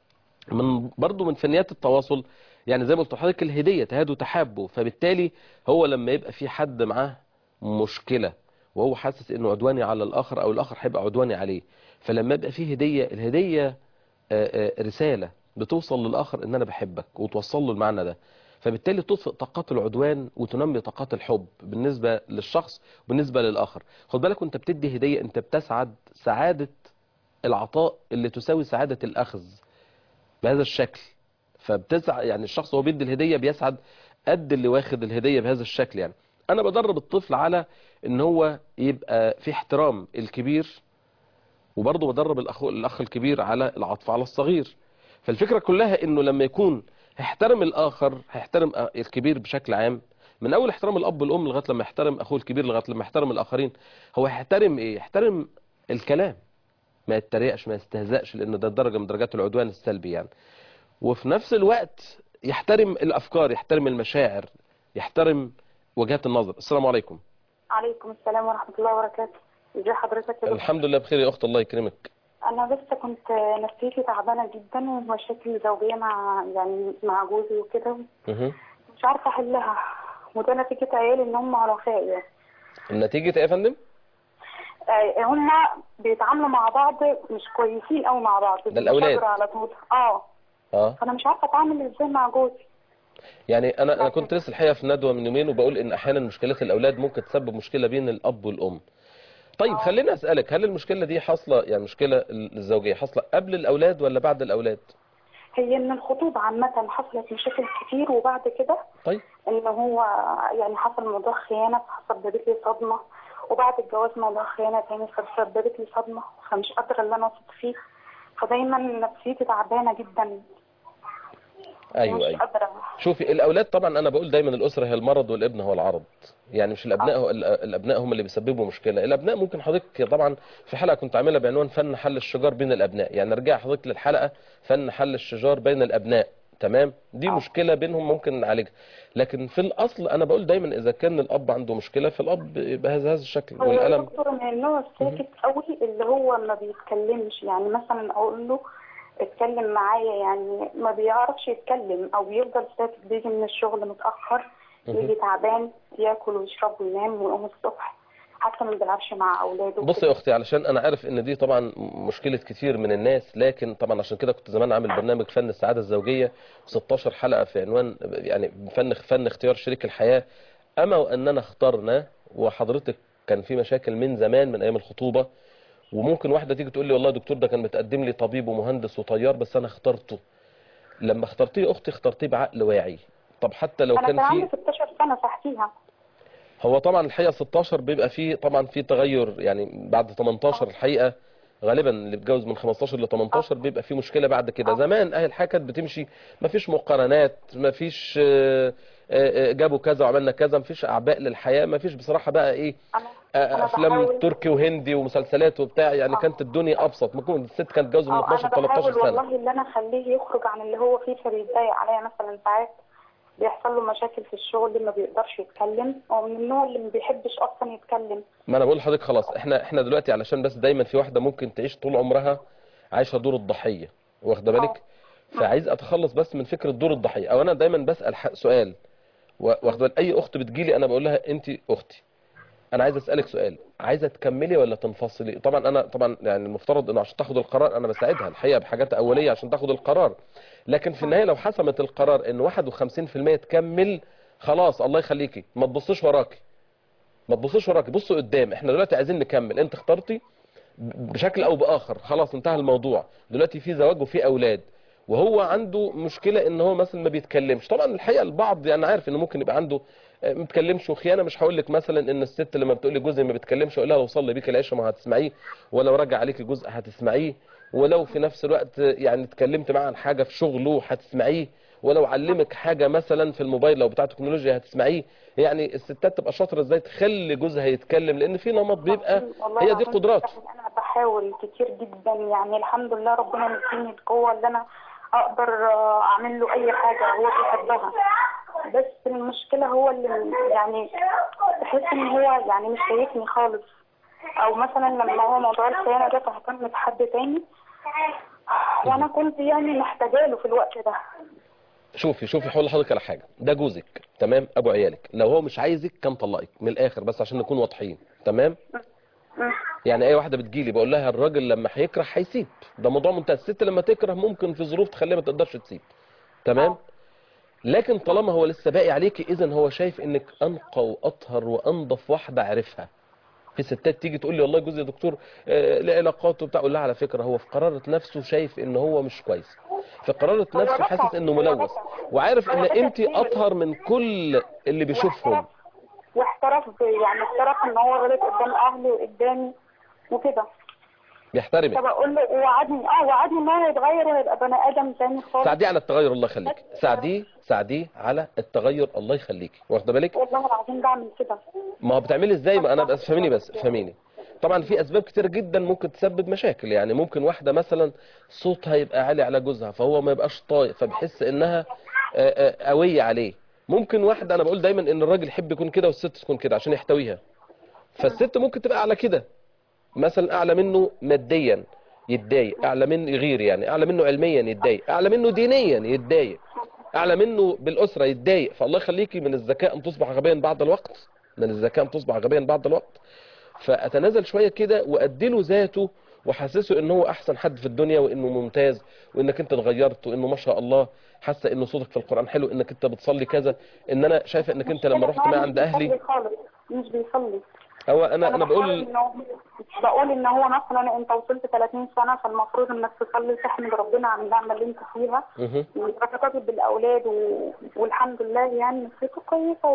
من برضو من فنيات التواصل يعني زي ما قلت لحضرتك الهديه تهادوا تحابوا فبالتالي هو لما يبقى في حد معاه مشكله وهو حاسس انه عدواني على الاخر او الاخر هيبقى عدواني عليه فلما يبقى في هديه الهديه آه، آه، رساله بتوصل للاخر ان انا بحبك وتوصل له المعنى ده فبالتالي تطفئ طاقات العدوان وتنمي طاقات الحب بالنسبه للشخص وبالنسبه للاخر خد بالك وانت بتدي هديه انت بتسعد سعاده العطاء اللي تساوي سعاده الاخذ بهذا الشكل فبتسع يعني الشخص وهو بيدي الهديه بيسعد قد اللي واخد الهديه بهذا الشكل يعني انا بدرب الطفل على ان هو يبقى في احترام الكبير وبرضه بدرب الاخ الاخ الكبير على العطف على الصغير فالفكره كلها انه لما يكون هيحترم الاخر هيحترم الكبير بشكل عام من اول احترام الاب والام لغايه لما يحترم اخوه الكبير لغايه لما يحترم الاخرين هو هيحترم ايه يحترم الكلام ما يتريقش ما يستهزأش لانه ده درجه من درجات العدوان السلبي يعني وفي نفس الوقت يحترم الافكار يحترم المشاعر يحترم وجهات النظر السلام عليكم عليكم السلام ورحمه الله وبركاته ازي حضرتك يا دكتور الحمد لله بخير يا اخت الله يكرمك انا بس كنت نفسيتي تعبانه جدا ومشاكل زوجيه مع يعني مع جوزي وكده مه. مش عارفه احلها وده نتيجه عيالي ان هم عرفاء يعني النتيجه ايه يا فندم آه، هم بيتعاملوا مع بعض مش كويسين قوي مع بعض ده الأولاد. بيشاوروا على طول اه اه فانا مش عارفه اتعامل ازاي مع جوزي يعني انا انا كنت لسه الحقيقه في ندوه من يومين وبقول ان احيانا مشكلات الاولاد ممكن تسبب مشكله بين الاب والام طيب خليني اسالك هل المشكله دي حاصله يعني مشكله الزوجيه حاصله قبل الاولاد ولا بعد الاولاد هي ان الخطوبه عامه حصلت مشاكل كتير وبعد كده طيب ان هو يعني حصل موضوع خيانه فسببت لي صدمه وبعد الجواز موضوع خيانه تاني فسببت لي صدمه فمش قادره ان انا اثق فيه فدايما نفسيتي تعبانه جدا أيوة، مش أيوة. قادره شوفي الاولاد طبعا انا بقول دايما الاسره هي المرض والابن هو العرض يعني مش الابناء هو الابناء هم اللي بيسببوا مشكله الابناء ممكن حضرتك طبعا في حلقه كنت عاملها بعنوان فن حل الشجار بين الابناء يعني ارجع حضرتك للحلقه فن حل الشجار بين الابناء تمام دي آه. مشكله بينهم ممكن نعالجها لكن في الاصل انا بقول دايما اذا كان الاب عنده مشكله فالاب بهذا هذا الشكل هو والالم دكتور من النوع الساكت قوي اللي هو ما بيتكلمش يعني مثلا اقول له اتكلم معايا يعني ما بيعرفش يتكلم او بيفضل ساكت بيجي من الشغل متاخر مهم. يجي تعبان ياكل ويشرب وينام ويقوم الصبح حتى ما بيلعبش مع اولاده بصي يا اختي علشان انا عارف ان دي طبعا مشكله كتير من الناس لكن طبعا عشان كده كنت زمان عامل برنامج فن السعاده الزوجيه 16 حلقه في عنوان يعني فن فن اختيار شريك الحياه اما واننا اخترنا وحضرتك كان في مشاكل من زمان من ايام الخطوبه وممكن واحده تيجي تقول لي والله يا دكتور ده كان متقدم لي طبيب ومهندس وطيار بس انا اخترته لما اخترتيه يا اختي اخترتيه بعقل واعي طب حتى لو انا كان كان في عندي 16 سنه تحتيها هو طبعا الحقيقه 16 بيبقى فيه طبعا في تغير يعني بعد 18 الحقيقه غالبا اللي بيتجوز من 15 ل 18 بيبقى فيه مشكله بعد كده آه. زمان اهل الحياه كانت بتمشي مفيش مقارنات مفيش آه، آه، آه، جابوا كذا وعملنا كذا مفيش اعباء للحياه مفيش بصراحه بقى ايه انا آه، أنا افلام بحاول- تركي وهندي ومسلسلات وبتاع يعني آه. كانت الدنيا ابسط ممكن الست كانت تتجوز من اه 12 انا 13 بحاول سنه والله اللي انا اخليه يخرج عن اللي هو فيه فبيتضايق عليا مثلا ساعات بيحصل له مشاكل في الشغل ما بيقدرش يتكلم هو من النوع اللي ما بيحبش اصلا يتكلم ما انا بقول لحضرتك خلاص احنا احنا دلوقتي علشان بس دايما في واحده ممكن تعيش طول عمرها عايشه دور الضحيه واخده بالك فعايز اتخلص بس من فكره دور الضحيه او انا دايما بسال ح- سؤال و- واخده بالك اي اخت بتجيلي انا بقول لها انت اختي انا عايز اسالك سؤال عايزه تكملي ولا تنفصلي طبعا انا طبعا يعني المفترض انه عشان تاخد القرار انا بساعدها الحقيقه بحاجات اوليه عشان تاخد القرار لكن في النهايه لو حسمت القرار ان 51% تكمل خلاص الله يخليكي ما تبصيش وراكي ما تبصيش وراكي بصوا قدام احنا دلوقتي عايزين نكمل انت اخترتي ب- بشكل او باخر خلاص انتهى الموضوع دلوقتي في زواج وفي اولاد وهو عنده مشكله ان هو مثلا ما بيتكلمش طبعا الحقيقه البعض يعني عارف انه ممكن يبقى عنده آه، ما بيتكلمش وخيانه مش هقول لك مثلا ان الست لما بتقول لي جوزي ما بيتكلمش اقول لها لو صلي بيك العشاء ما هتسمعيه ولو رجع عليك جزء هتسمعيه ولو في نفس الوقت آه، يعني اتكلمت معاه عن حاجه في شغله هتسمعيه ولو علمك حاجه مثلا في الموبايل لو بتاع تكنولوجيا هتسمعيه يعني الستات تبقى شاطره ازاي تخلي جوزها يتكلم لان في نمط بيبقى والله هي دي العظيم قدرات انا بحاول كتير جدا يعني الحمد لله ربنا مديني القوه اللي انا اقدر آه، اعمل له اي حاجه هو بيحبها بس المشكله هو اللي يعني تحس ان هو يعني مش شايفني خالص او مثلا لما هو موضوع الخيانه ده فهتم حد تاني وانا كنت يعني محتاجه له في الوقت ده شوفي شوفي هقول لحضرتك على حاجه ده جوزك تمام ابو عيالك لو هو مش عايزك كان طلقك من الاخر بس عشان نكون واضحين تمام مم. يعني اي واحده بتجيلي بقول لها الراجل لما هيكره هيسيب ده موضوع منتهي الست لما تكره ممكن في ظروف تخليها ما تقدرش تسيب تمام آه. لكن طالما هو لسه باقي عليكي اذا هو شايف انك انقى واطهر وانضف واحده عرفها في ستات تيجي تقول لي والله جوزي يا دكتور آه، له علاقات وبتاع اقول لها على فكره هو في قرارة نفسه شايف ان هو مش كويس في قرارة هو نفسه رفع- حاسس انه هو ملوث رفع. وعارف ان هو رفع انت كتير. اطهر من كل اللي بيشوفهم واحترف واحترف ب- يعني احترف ان هو غلط قدام اهلي وقدامي وكده بيحترمك طب اقول له وعدني اه وعدني ان هو هيتغير وهيبقى بني ادم تاني خالص ساعديه على التغير الله يخليك ساعديه ساعديه على التغير الله يخليك واخده بالك والله العظيم بعمل كده ما هو بتعملي ازاي ما انا بس فهميني بس فهميني طبعا في اسباب كتير جدا ممكن تسبب مشاكل يعني ممكن واحده مثلا صوتها يبقى عالي على جوزها فهو ما يبقاش طايق فبيحس انها آه، آه، قويه عليه ممكن واحده انا بقول دايما ان الراجل يحب يكون كده والست تكون كده عشان يحتويها فالست ممكن تبقى اعلى كده مثلا اعلى منه ماديا يتضايق اعلى منه يغير يعني اعلى منه علميا يتضايق اعلى منه دينيا يتضايق اعلى منه بالاسره يتضايق فالله يخليكي من الذكاء ان تصبح غبيا بعد الوقت من الذكاء ان تصبح غبيا بعد الوقت فاتنازل شويه كده واديله ذاته وحسسه ان هو احسن حد في الدنيا وانه ممتاز وانك انت اتغيرت وانه ما شاء الله حاسه انه صوتك في القران حلو انك انت بتصلي كذا ان انا شايفه انك انت لما رحت معايا عند اهلي مش بيصلي خالص مش بيصلي هو انا انا بحاول بقول إنه- بقول ان هو مثلا انت وصلت 30 سنه فالمفروض انك تصلي وتحمد ربنا على النعمه اللي انت فيها مهم. وترتبط بالاولاد و... والحمد لله يعني نفسيته كويسه و...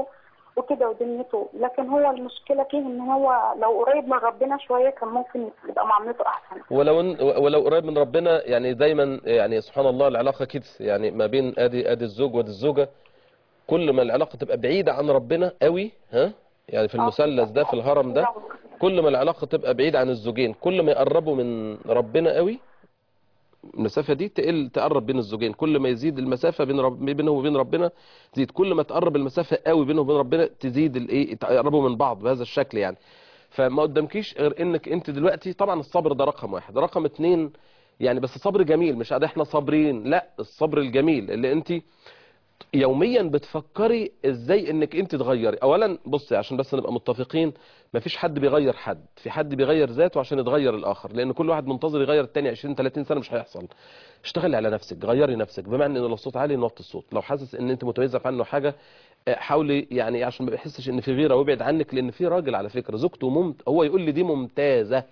وكده ودنيته لكن هو المشكله فيه ان هو لو قريب من ربنا شويه كان ممكن يبقى معاملته احسن ولو إن ولو قريب من ربنا يعني دايما يعني سبحان الله العلاقة كده يعني ما بين ادي ادي الزوج وادي الزوجة كل ما العلاقة تبقى بعيدة عن ربنا قوي ها يعني في المثلث ده في الهرم ده كل ما العلاقة تبقى بعيدة عن الزوجين كل ما يقربوا من ربنا قوي المسافة دي تقل تقرب بين الزوجين كل ما يزيد المسافة بين رب بينه وبين ربنا تزيد كل ما تقرب المسافة قوي بينه وبين ربنا تزيد الايه تقربوا من بعض بهذا الشكل يعني فما قدامكيش غير انك انت دلوقتي طبعا الصبر ده رقم واحد رقم اتنين يعني بس صبر جميل مش قاعد احنا صابرين لا الصبر الجميل اللي انت يوميا بتفكري ازاي انك انت تغيري اولا بصي عشان بس نبقى متفقين مفيش حد بيغير حد في حد بيغير ذاته عشان يتغير الاخر لان كل واحد منتظر يغير التاني 20 30 سنه مش هيحصل اشتغلي على نفسك غيري نفسك بمعنى ان لو الصوت عالي نوطي الصوت لو حاسس ان انت متميزه في عنه حاجه آه، حاولي يعني عشان ما يحسش ان في غيره ويبعد عنك لان في راجل على فكره زوجته ممت هو يقول لي دي ممتازه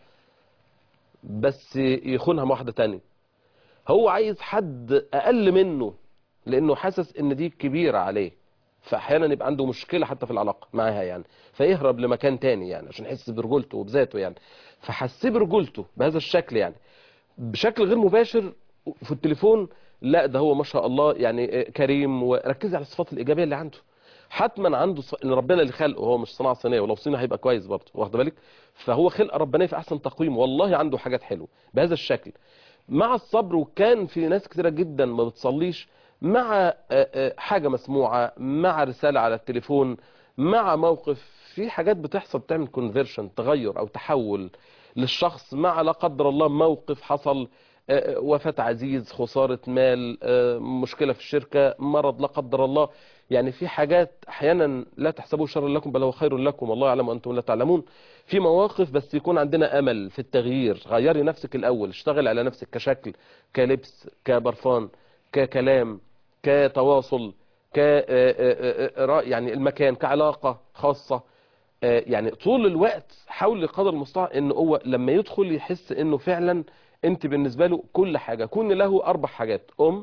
بس يخونها مع واحده تانية هو عايز حد اقل منه لانه حاسس ان دي كبيره عليه فاحيانا يبقى عنده مشكله حتى في العلاقه معاها يعني فيهرب لمكان تاني يعني عشان يحس برجولته وبذاته يعني فحسيه برجولته بهذا الشكل يعني بشكل غير مباشر في التليفون لا ده هو ما شاء الله يعني كريم وركزي على الصفات الايجابيه اللي عنده حتما عنده صف... ان ربنا اللي خلقه هو مش صناعه صينيه ولو صيني هيبقى كويس برضه واخد بالك فهو خلق ربنا في احسن تقويم والله عنده حاجات حلوه بهذا الشكل مع الصبر وكان في ناس كتيره جدا ما بتصليش مع آه، آه، حاجه مسموعه مع رساله على التليفون مع موقف في حاجات بتحصل تعمل كونفرشن تغير او تحول للشخص مع لا قدر الله موقف حصل آه، آه، وفاة عزيز خسارة مال آه، مشكلة في الشركة مرض لا قدر الله يعني في حاجات احيانا لا تحسبوا شرا لكم بل هو خير لكم والله يعلم وانتم لا تعلمون في مواقف بس يكون عندنا امل في التغيير غيري نفسك الاول اشتغل على نفسك كشكل كلبس كبرفان ككلام كتواصل ك آه، آه، آه، رأي- يعني المكان كعلاقة خاصة آه، يعني طول الوقت حاول قدر المستطاع ان هو لما يدخل يحس انه فعلا انت بالنسبة له كل حاجة كون له اربع حاجات ام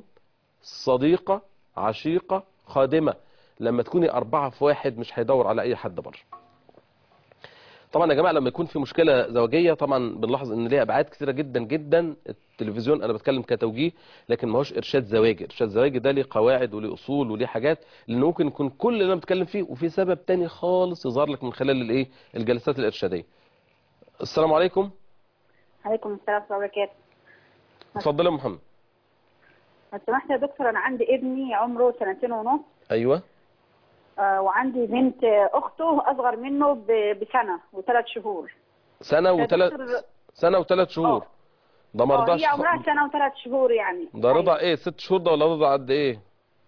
صديقة عشيقة خادمة لما تكوني اربعة في واحد مش هيدور على اي حد بره طبعا يا جماعه لما يكون في مشكله زوجيه طبعا بنلاحظ ان ليها ابعاد كثيره جدا جدا التلفزيون انا بتكلم كتوجيه لكن ما هوش ارشاد زواجي ارشاد زواجي ده ليه قواعد وليه اصول وليه حاجات لانه ممكن يكون كل اللي انا بتكلم فيه وفي سبب تاني خالص يظهر لك من خلال الايه الجلسات الارشاديه السلام عليكم عليكم السلام ورحمة الله وبركاته اتفضل يا محمد لو سمحت يا دكتور أنا عندي ابني عمره سنتين ونص ايوه آه، وعندي بنت آه، أخته أصغر منه ب- بسنة وثلاث شهور سنه يا وثلاث دكتور، سنه وثلاث شهور آه. ده ما آه، رضاش هي عمرها سنة وثلاث شهور يعني ده رضع أيوة. ايه ست شهور ده ولا رضع قد ايه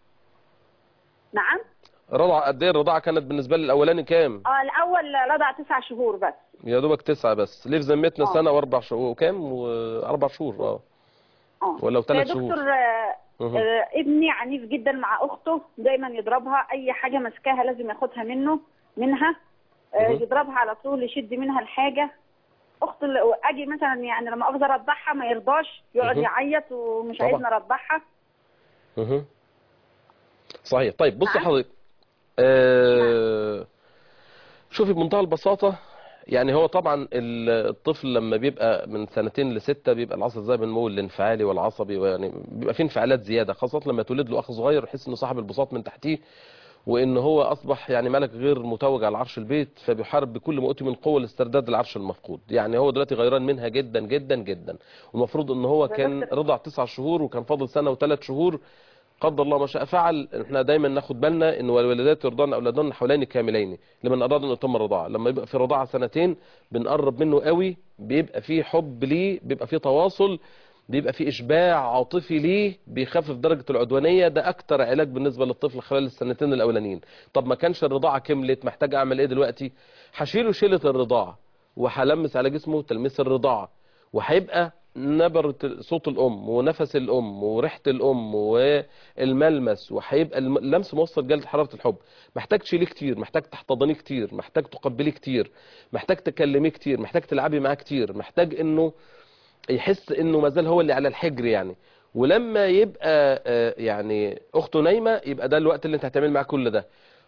نعم رضع قد ايه الرضاعه كانت بالنسبه لي الاولاني كام اه الأول رضع تسع شهور بس يا دوبك تسعة بس ليه في ذمتنا آه. سنة واربع شهور وكام واربع شهور اه اه ولو ثلاث يا شهور. دكتور آه، مهم. آه، ابني عنيف جدا مع أخته دايما يضربها أي حاجة ماسكاها لازم ياخدها منه منها آه، مهم. يضربها على طول يشد منها الحاجة اخت اللي اجي مثلا يعني لما افضل ارضعها ما يرضاش يقعد مهم. يعيط ومش طبعا. عايزني ارضعها مهم. صحيح طيب بص نعم. حضرتك آه شوفي بمنتهى البساطة يعني هو طبعا ال- الطفل لما بيبقى من سنتين لستة بيبقى العصب زي بنمو الانفعالي والعصبي ويعني بيبقى فيه انفعالات زيادة خاصة لما تولد له اخ صغير يحس انه صاحب البساط من تحتيه وان هو اصبح يعني ملك غير متوج على عرش البيت فبيحارب بكل ما اوتي من قوه لاسترداد العرش المفقود يعني هو دلوقتي غيران منها جدا جدا جدا والمفروض ان هو كان دكتور- رضع تسع شهور وكان فاضل سنه وثلاث شهور قدر الله ما شاء فعل احنا دايما ناخد بالنا ان والوالدات يرضعن اولادهن حولين كاملين لمن اراد ان يتم الرضاعه لما يبقى في رضاعه سنتين بنقرب منه قوي بيبقى فيه حب ليه بيبقى فيه تواصل بيبقى فيه اشباع عاطفي ليه بيخفف درجه العدوانيه ده اكتر علاج بالنسبه للطفل خلال السنتين الاولانيين طب ما كانش الرضاعه كملت محتاج اعمل ايه دلوقتي هشيله شيله الرضاعه وهلمس على جسمه تلميس الرضاعه وهيبقى نبرة صوت الأم ونفس الأم وريحة الأم والملمس وهيبقى الم- اللمس موصل جلد حرارة الحب محتاج تشيليه كتير محتاج تحتضنيه كتير محتاج تقبليه كتير محتاج تكلميه كتير محتاج تلعبي معاه كتير محتاج انه يحس انه مازال هو اللي على الحجر يعني ولما يبقى آه، يعني اخته نايمه يبقى ده الوقت اللي انت هتعمل معاه كل ده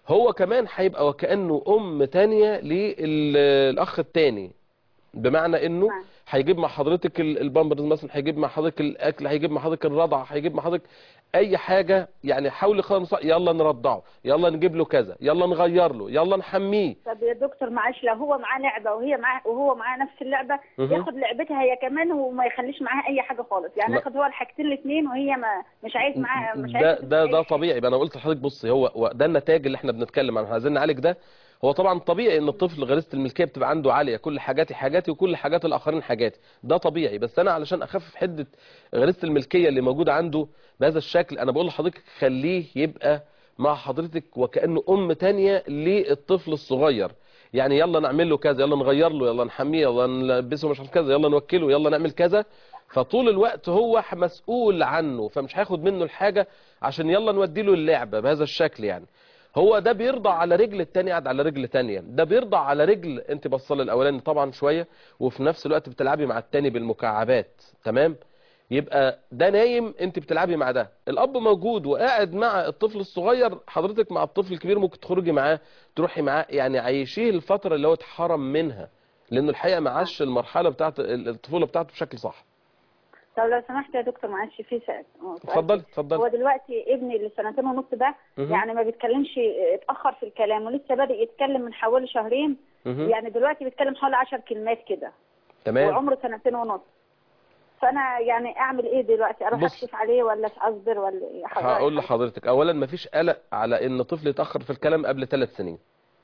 هو كمان هيبقى وكأنه ام تانية للاخ التاني بمعنى انه نعم. هيجيب مع حضرتك ال- البامبرز مثلا هيجيب مع حضرتك الاكل هيجيب مع حضرتك الرضع هيجيب مع حضرتك اي حاجه يعني حاول خالص يلا نرضعه يلا نجيب له كذا يلا نغير له يلا نحميه طب يا دكتور معلش لو هو معاه لعبه وهي معاه وهو معاه نفس اللعبه مهم. ياخد لعبتها هي كمان وما يخليش معاها اي حاجه خالص يعني لا. ياخد هو الحاجتين الاثنين وهي ما مش عايز معاها مش عايز ده تمسك ده أي ده حاجة. طبيعي يبقى انا قلت لحضرتك بصي هو هو ده النتاج اللي احنا بنتكلم عنه عايزين نعالج ده هو طبعا طبيعي ان الطفل غريزه الملكيه بتبقى عنده عاليه كل حاجاتي حاجاتي وكل حاجات الاخرين حاجاتي ده طبيعي بس انا علشان اخفف حده غريزه الملكيه اللي موجوده عنده بهذا الشكل انا بقول لحضرتك خليه يبقى مع حضرتك وكانه ام تانية للطفل الصغير يعني يلا نعمل له كذا يلا نغير له يلا نحميه يلا نلبسه مش عارف كذا يلا نوكله يلا نعمل كذا فطول الوقت هو مسؤول عنه فمش هياخد منه الحاجة عشان يلا نودي له اللعبة بهذا الشكل يعني هو ده بيرضع على رجل التاني قاعد على رجل تانية ده بيرضع على رجل انت بصل الاولاني طبعا شوية وفي نفس الوقت بتلعبي مع التاني بالمكعبات تمام يبقى ده نايم انت بتلعبي مع ده الاب موجود وقاعد مع الطفل الصغير حضرتك مع الطفل الكبير ممكن تخرجي معاه تروحي معاه يعني عيشيه الفترة اللي هو اتحرم منها لانه الحقيقة ما عاش المرحلة بتاعت الطفولة بتاعته بشكل صح طب لو سمحت يا دكتور معلش في سؤال آه، سؤال اتفضلي هو اتفضلي دلوقتي ابني اللي سنتين ونص ده مهم. يعني ما بيتكلمش اتاخر في الكلام ولسه بادئ يتكلم من حوالي شهرين مهم. يعني دلوقتي بيتكلم حوالي 10 كلمات كده تمام وعمره سنتين ونص فانا يعني اعمل ايه دلوقتي اروح بص. اكشف عليه ولا اصبر ولا ايه حضرتك؟ هقول لحضرتك اولا مفيش قلق على ان طفل يتاخر في الكلام قبل ثلاث سنين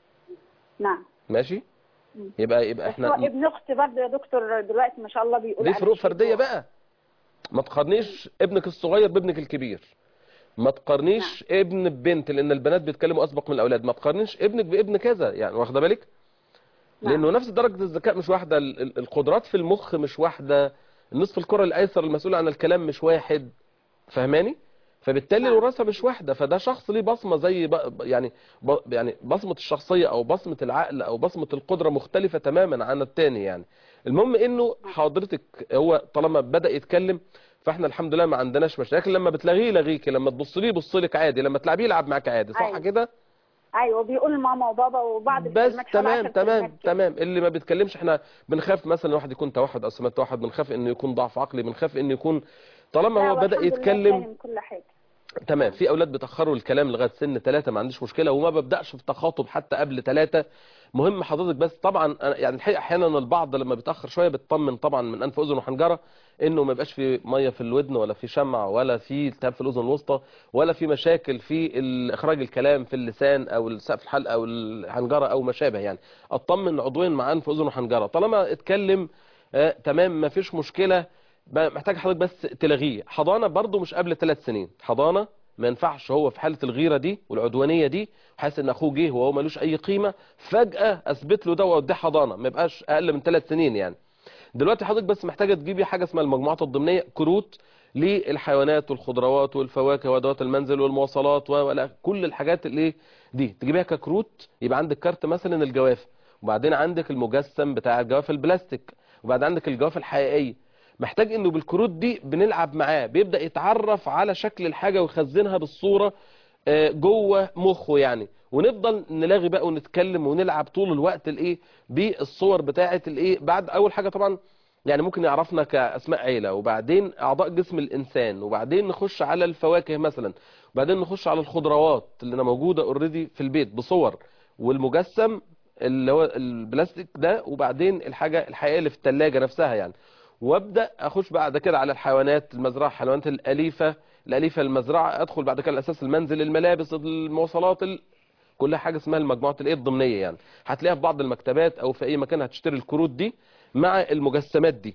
نعم ماشي مم. يبقى يبقى بس هو احنا ابن اختي برضه يا دكتور دلوقتي ما شاء الله بيقول دي عليه فروق شيء فرديه هو- بقى ما تقارنيش ابنك الصغير بابنك الكبير ما تقارنيش ابن ببنت لان البنات بيتكلموا اسبق من الاولاد ما تقارنيش ابنك بابن كذا يعني واخده بالك نعم. لانه نفس درجه الذكاء مش واحده ال- ال- القدرات في المخ مش واحده النصف الكره الايسر المسؤول عن الكلام مش واحد فاهماني فبالتالي نعم. الوراثه مش واحده فده شخص ليه بصمه زي ب... يعني ب... يعني بصمه الشخصيه او بصمه العقل او بصمه القدره مختلفه تماما عن التاني يعني المهم انه حضرتك هو طالما بدا يتكلم فاحنا الحمد لله ما عندناش مشاكل لما بتلاغيه يلاغيكي لما تبص ليه يبص لك عادي لما تلعبيه يلعب معاك عادي صح أيوة. كده ايوه بيقول ماما وبابا وبعض بس الكلمات حوالي تمام 10 تمام كلمات كده. تمام اللي ما بيتكلمش احنا بنخاف مثلا واحد يكون توحد او سمات توحد بنخاف انه يكون ضعف عقلي بنخاف انه يكون طالما لا، هو بدا والحمد لله يتكلم فاهم كل حاجه تمام في اولاد بيتاخروا الكلام لغايه سن ثلاثة ما عنديش مشكله وما ببداش في تخاطب حتى قبل ثلاثة مهم حضرتك بس طبعا أنا- يعني الحقيقه احيانا البعض لما بيتاخر شويه بيطمن طبعا من انف اذن وحنجره انه ما يبقاش في ميه في الودن ولا في شمع ولا في التهاب في الاذن الوسطى ولا في مشاكل في ال- اخراج الكلام في اللسان او سقف الحلق او الحنجره او ما شابه يعني اطمن عضوين مع انف اذن وحنجره طالما اتكلم آه تمام ما فيش مشكله ب- محتاج حضرتك بس تلغيه حضانه برضو مش قبل ثلاث سنين حضانه ما ينفعش هو في حاله الغيره دي والعدوانيه دي حاسس ان اخوه جه وهو ملوش اي قيمه فجاه اثبت له ده واوديه حضانه ما يبقاش اقل من ثلاث سنين يعني دلوقتي حضرتك بس محتاجه تجيبي حاجه اسمها المجموعات الضمنيه كروت للحيوانات والخضروات والفواكه وادوات المنزل والمواصلات و- ولا كل الحاجات اللي دي تجيبيها ككروت يبقى عندك كارت مثلا الجواف وبعدين عندك المجسم بتاع الجواف البلاستيك وبعد عندك الجواف الحقيقيه محتاج انه بالكروت دي بنلعب معاه بيبدا يتعرف على شكل الحاجه ويخزنها بالصوره آه، جوه مخه يعني ونفضل نلاغي بقى ونتكلم ونلعب طول الوقت الايه بالصور بتاعه الايه بعد اول حاجه طبعا يعني ممكن يعرفنا كاسماء عيله وبعدين اعضاء جسم الانسان وبعدين نخش على الفواكه مثلا وبعدين نخش على الخضروات اللي أنا موجوده اوريدي في البيت بصور والمجسم اللي هو البلاستيك ده وبعدين الحاجه الحقيقيه اللي في الثلاجه نفسها يعني وابدا اخش بعد كده على الحيوانات المزرعه الحيوانات الاليفه الاليفه المزرعه ادخل بعد كده الاساس المنزل الملابس المواصلات ال... كل حاجه اسمها المجموعات الايه الضمنيه يعني هتلاقيها في بعض المكتبات او في اي مكان هتشتري الكروت دي مع المجسمات دي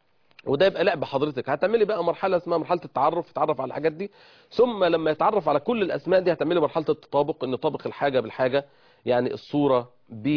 وده يبقى لعب حضرتك هتعملي بقى مرحله اسمها مرحله التعرف تتعرف على الحاجات دي ثم لما يتعرف على كل الاسماء دي هتعملي مرحله التطابق ان نطابق الحاجه بالحاجه يعني الصوره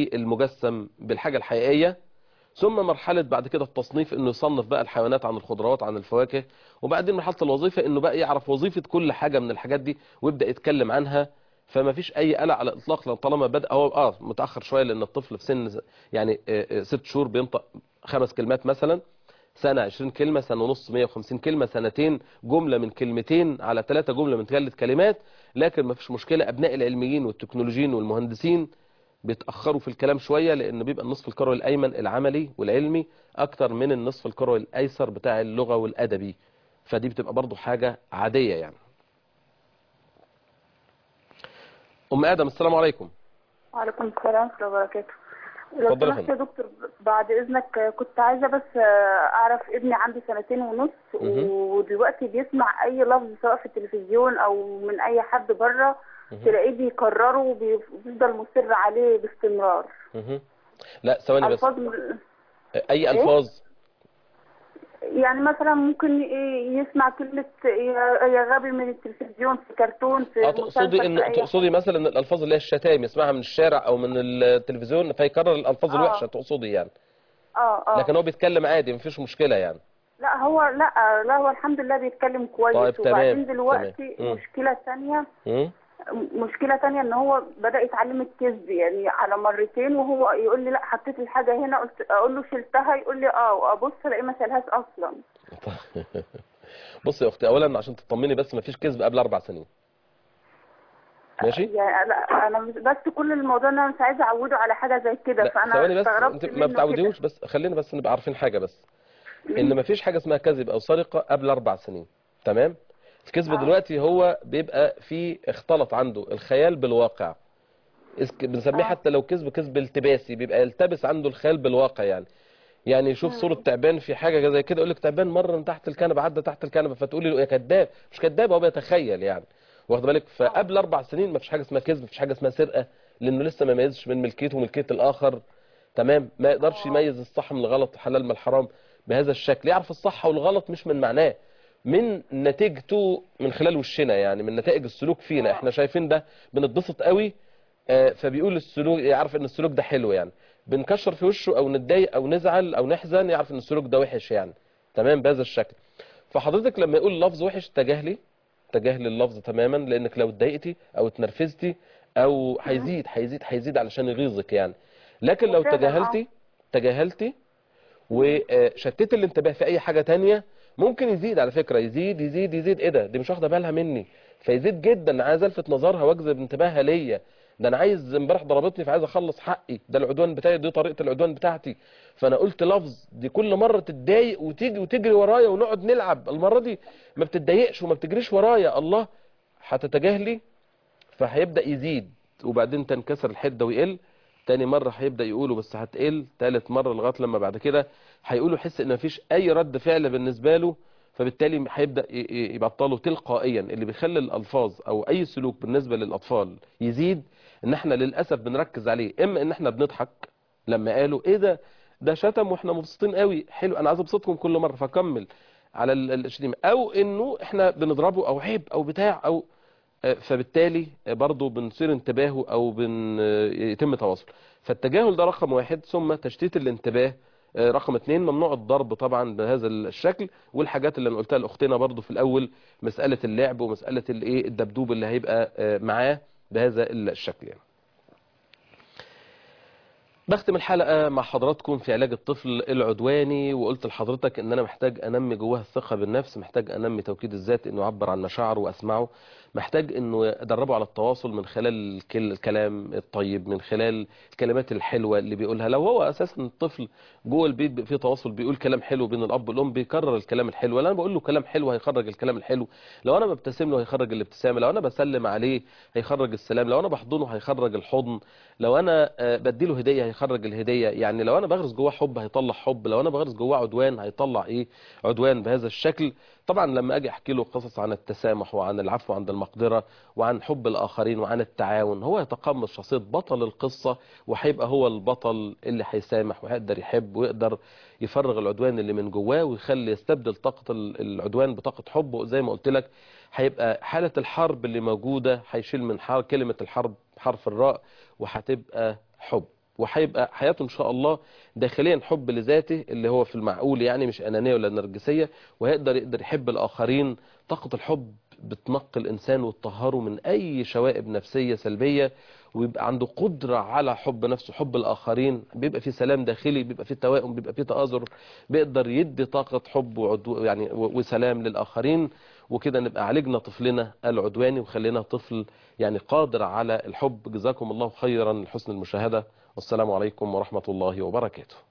بالمجسم بالحاجه الحقيقيه ثم مرحلة بعد كده التصنيف انه يصنف بقى الحيوانات عن الخضروات عن الفواكه وبعدين مرحلة الوظيفة انه بقى يعرف وظيفة كل حاجة من الحاجات دي ويبدأ يتكلم عنها فما فيش اي قلق على الاطلاق لأن طالما بدأ هو اه متأخر شوية لان الطفل في سن يعني آه، آه، ست شهور بينطق خمس كلمات مثلا سنة 20 كلمة سنة ونص 150 كلمة سنتين جملة من كلمتين على ثلاثة جملة من ثلاث كلمات لكن ما فيش مشكلة أبناء العلميين والتكنولوجيين والمهندسين بيتأخروا في الكلام شوية لأن بيبقى النصف الكروي الأيمن العملي والعلمي أكتر من النصف الكروي الأيسر بتاع اللغة والأدبي فدي بتبقى برضو حاجة عادية يعني أم آدم السلام عليكم وعليكم السلام ورحمة الله وبركاته لو اتفضل يا سمحت فندم. يا دكتور بعد إذنك كنت عايزة بس أعرف ابني عنده سنتين ونص مهم. ودلوقتي بيسمع أي لفظ سواء في التلفزيون أو من أي حد بره مهم. تلاقيه بيكرره وبيفضل مصر عليه باستمرار مهم. لا ثواني بس ألفاظ من- أي ألفاظ يعني مثلا ممكن ي- يسمع كلمة يا يا غبي من التلفزيون في كرتون في اه تقصدي مسلسل، في ان أي تقصدي مثلا الالفاظ اللي هي الشتائم يسمعها من الشارع او من التلفزيون فيكرر الالفاظ آه. الوحشه تقصدي يعني اه اه لكن هو بيتكلم عادي مفيش مشكله يعني لا هو لا لا هو الحمد لله بيتكلم كويس طيب، تمام، وبعدين تمام. دلوقتي مم. مشكلة ثانية مم؟ مشكلة تانية ان هو بدأ يتعلم الكذب يعني على مرتين وهو يقول لي لا حطيت الحاجة هنا قلت اقول له شلتها يقول لي اه وابص الاقيه ما شالهاش اصلا بصي يا اختي اولا عشان تطمني بس مفيش كذب قبل اربع سنين ماشي يعني لا انا مش بس كل الموضوع ان انا مش عايزه اعوده على حاجة زي كده لا فانا ثواني بس استغربت انت ما منه بتعوديهوش بس خلينا بس نبقى عارفين حاجه بس ان مفيش حاجه اسمها كذب او سرقه قبل اربع سنين تمام الكذب آه. دلوقتي هو بيبقى فيه اختلط عنده الخيال بالواقع اسك- بنسميه آه. حتى لو كذب كذب التباسي بيبقى يلتبس عنده الخيال بالواقع يعني يعني يشوف صورة تعبان في حاجة زي كده يقول لك تعبان مرة من تحت الكنبة عدى تحت الكنبة فتقولي له يا كذاب مش كذاب هو بيتخيل يعني واخد بالك فقبل أربع سنين ما فيش حاجة اسمها كذب مفيش حاجة اسمها سرقة لأنه لسه ما ميزش من ملكيته وملكية الآخر تمام ما يقدرش يميز الصح من الغلط حلال من الحرام بهذا الشكل يعرف الصح والغلط مش من معناه من نتيجته من خلال وشنا يعني من نتائج السلوك فينا احنا شايفين ده بنتبسط قوي آه، فبيقول السلوك يعرف ان السلوك ده حلو يعني بنكشر في وشه او نتضايق او نزعل او نحزن يعرف ان السلوك ده وحش يعني تمام بهذا الشكل فحضرتك لما يقول لفظ وحش تجاهلي تجاهلي اللفظ تماما لانك لو اتضايقتي او اتنرفزتي او هيزيد هيزيد هيزيد علشان يغيظك يعني لكن لو وفعلاً، آه. تجاهلتي تجاهلتي وشتت الانتباه في اي حاجة تانية ممكن يزيد على فكرة يزيد يزيد يزيد ايه ده دي مش واخده بالها مني فيزيد جدا عايز الفت نظرها واجذب انتباهها ليا ده انا عايز امبارح ضربتني فعايز اخلص حقي ده العدوان بتاعي دي طريقة العدوان بتاعتي فانا قلت لفظ دي كل مرة تتضايق وتيجي وتجري ورايا ونقعد نلعب المرة دي ما بتتضايقش وما بتجريش ورايا الله هتتجاهلي فهيبدأ يزيد وبعدين تنكسر الحدة ويقل تاني مرة هيبدأ يقوله بس هتقل تالت مرة لغاية لما بعد كده هيقوله يحس ان مفيش اي رد فعل بالنسبة له فبالتالي هيبدأ ي- ي- يبطله تلقائيا اللي بيخلي الالفاظ او اي سلوك بالنسبة للاطفال يزيد ان احنا للأسف بنركز عليه اما ان احنا بنضحك لما قالوا ايه ده ده شتم واحنا مبسوطين قوي حلو انا عايز ابسطكم كل مرة فكمل على ال- الشتيمة او انه احنا بنضربه او عيب او بتاع او آه، فبالتالي آه، برضه بنصير انتباهه او بن آه، يتم تواصل فالتجاهل ده رقم واحد ثم تشتيت الانتباه آه، رقم اتنين ممنوع الضرب طبعا بهذا الشكل والحاجات اللي انا قلتها لاختنا برضه في الاول مسألة اللعب ومسألة الايه الدبدوب اللي هيبقى آه، معاه بهذا الشكل يعني بختم الحلقة مع حضراتكم في علاج الطفل العدواني وقلت لحضرتك ان انا محتاج انمي جواه الثقة بالنفس محتاج انمي توكيد الذات انه يعبر عن مشاعره واسمعه محتاج انه ادربه على التواصل من خلال الكل- الكلام الطيب من خلال الكلمات الحلوة اللي بيقولها لو هو اساسا الطفل جوه البيت بيبقى فيه تواصل بيقول كلام حلو بين الاب والام بيكرر الكلام الحلو لو انا بقول له كلام حلو هيخرج الكلام الحلو لو انا ببتسم له هيخرج الابتسامة لو انا بسلم عليه هيخرج السلام لو انا بحضنه هيخرج الحضن لو انا آه، بديله هديه هيخرج الهديه يعني لو انا بغرس جواه حب هيطلع حب لو انا بغرس جواه عدوان هيطلع ايه عدوان بهذا الشكل طبعا لما اجي احكي له قصص عن التسامح وعن العفو عند المقدره وعن حب الاخرين وعن التعاون هو يتقمص شخصيه بطل القصه وهيبقى هو البطل اللي هيسامح وهيقدر يحب ويقدر يفرغ العدوان اللي من جواه ويخلي يستبدل طاقه ال- العدوان بطاقه حب وزي ما قلت لك هيبقى حاله الحرب اللي موجوده هيشيل من حر كلمه الحرب حرف الراء وهتبقى حب وهيبقى حياته ان شاء الله داخليا حب لذاته اللي هو في المعقول يعني مش انانيه ولا نرجسيه وهيقدر يقدر يحب الاخرين طاقه الحب بتنقي الإنسان وتطهره من أي شوائب نفسية سلبية ويبقى عنده قدرة على حب نفسه حب الآخرين بيبقى في سلام داخلي بيبقى في توائم بيبقى في تآزر بيقدر يدي طاقة حب وعدو يعني وسلام للآخرين وكده نبقى عالجنا طفلنا العدواني وخلينا طفل يعني قادر على الحب جزاكم الله خيرا لحسن المشاهدة والسلام عليكم ورحمة الله وبركاته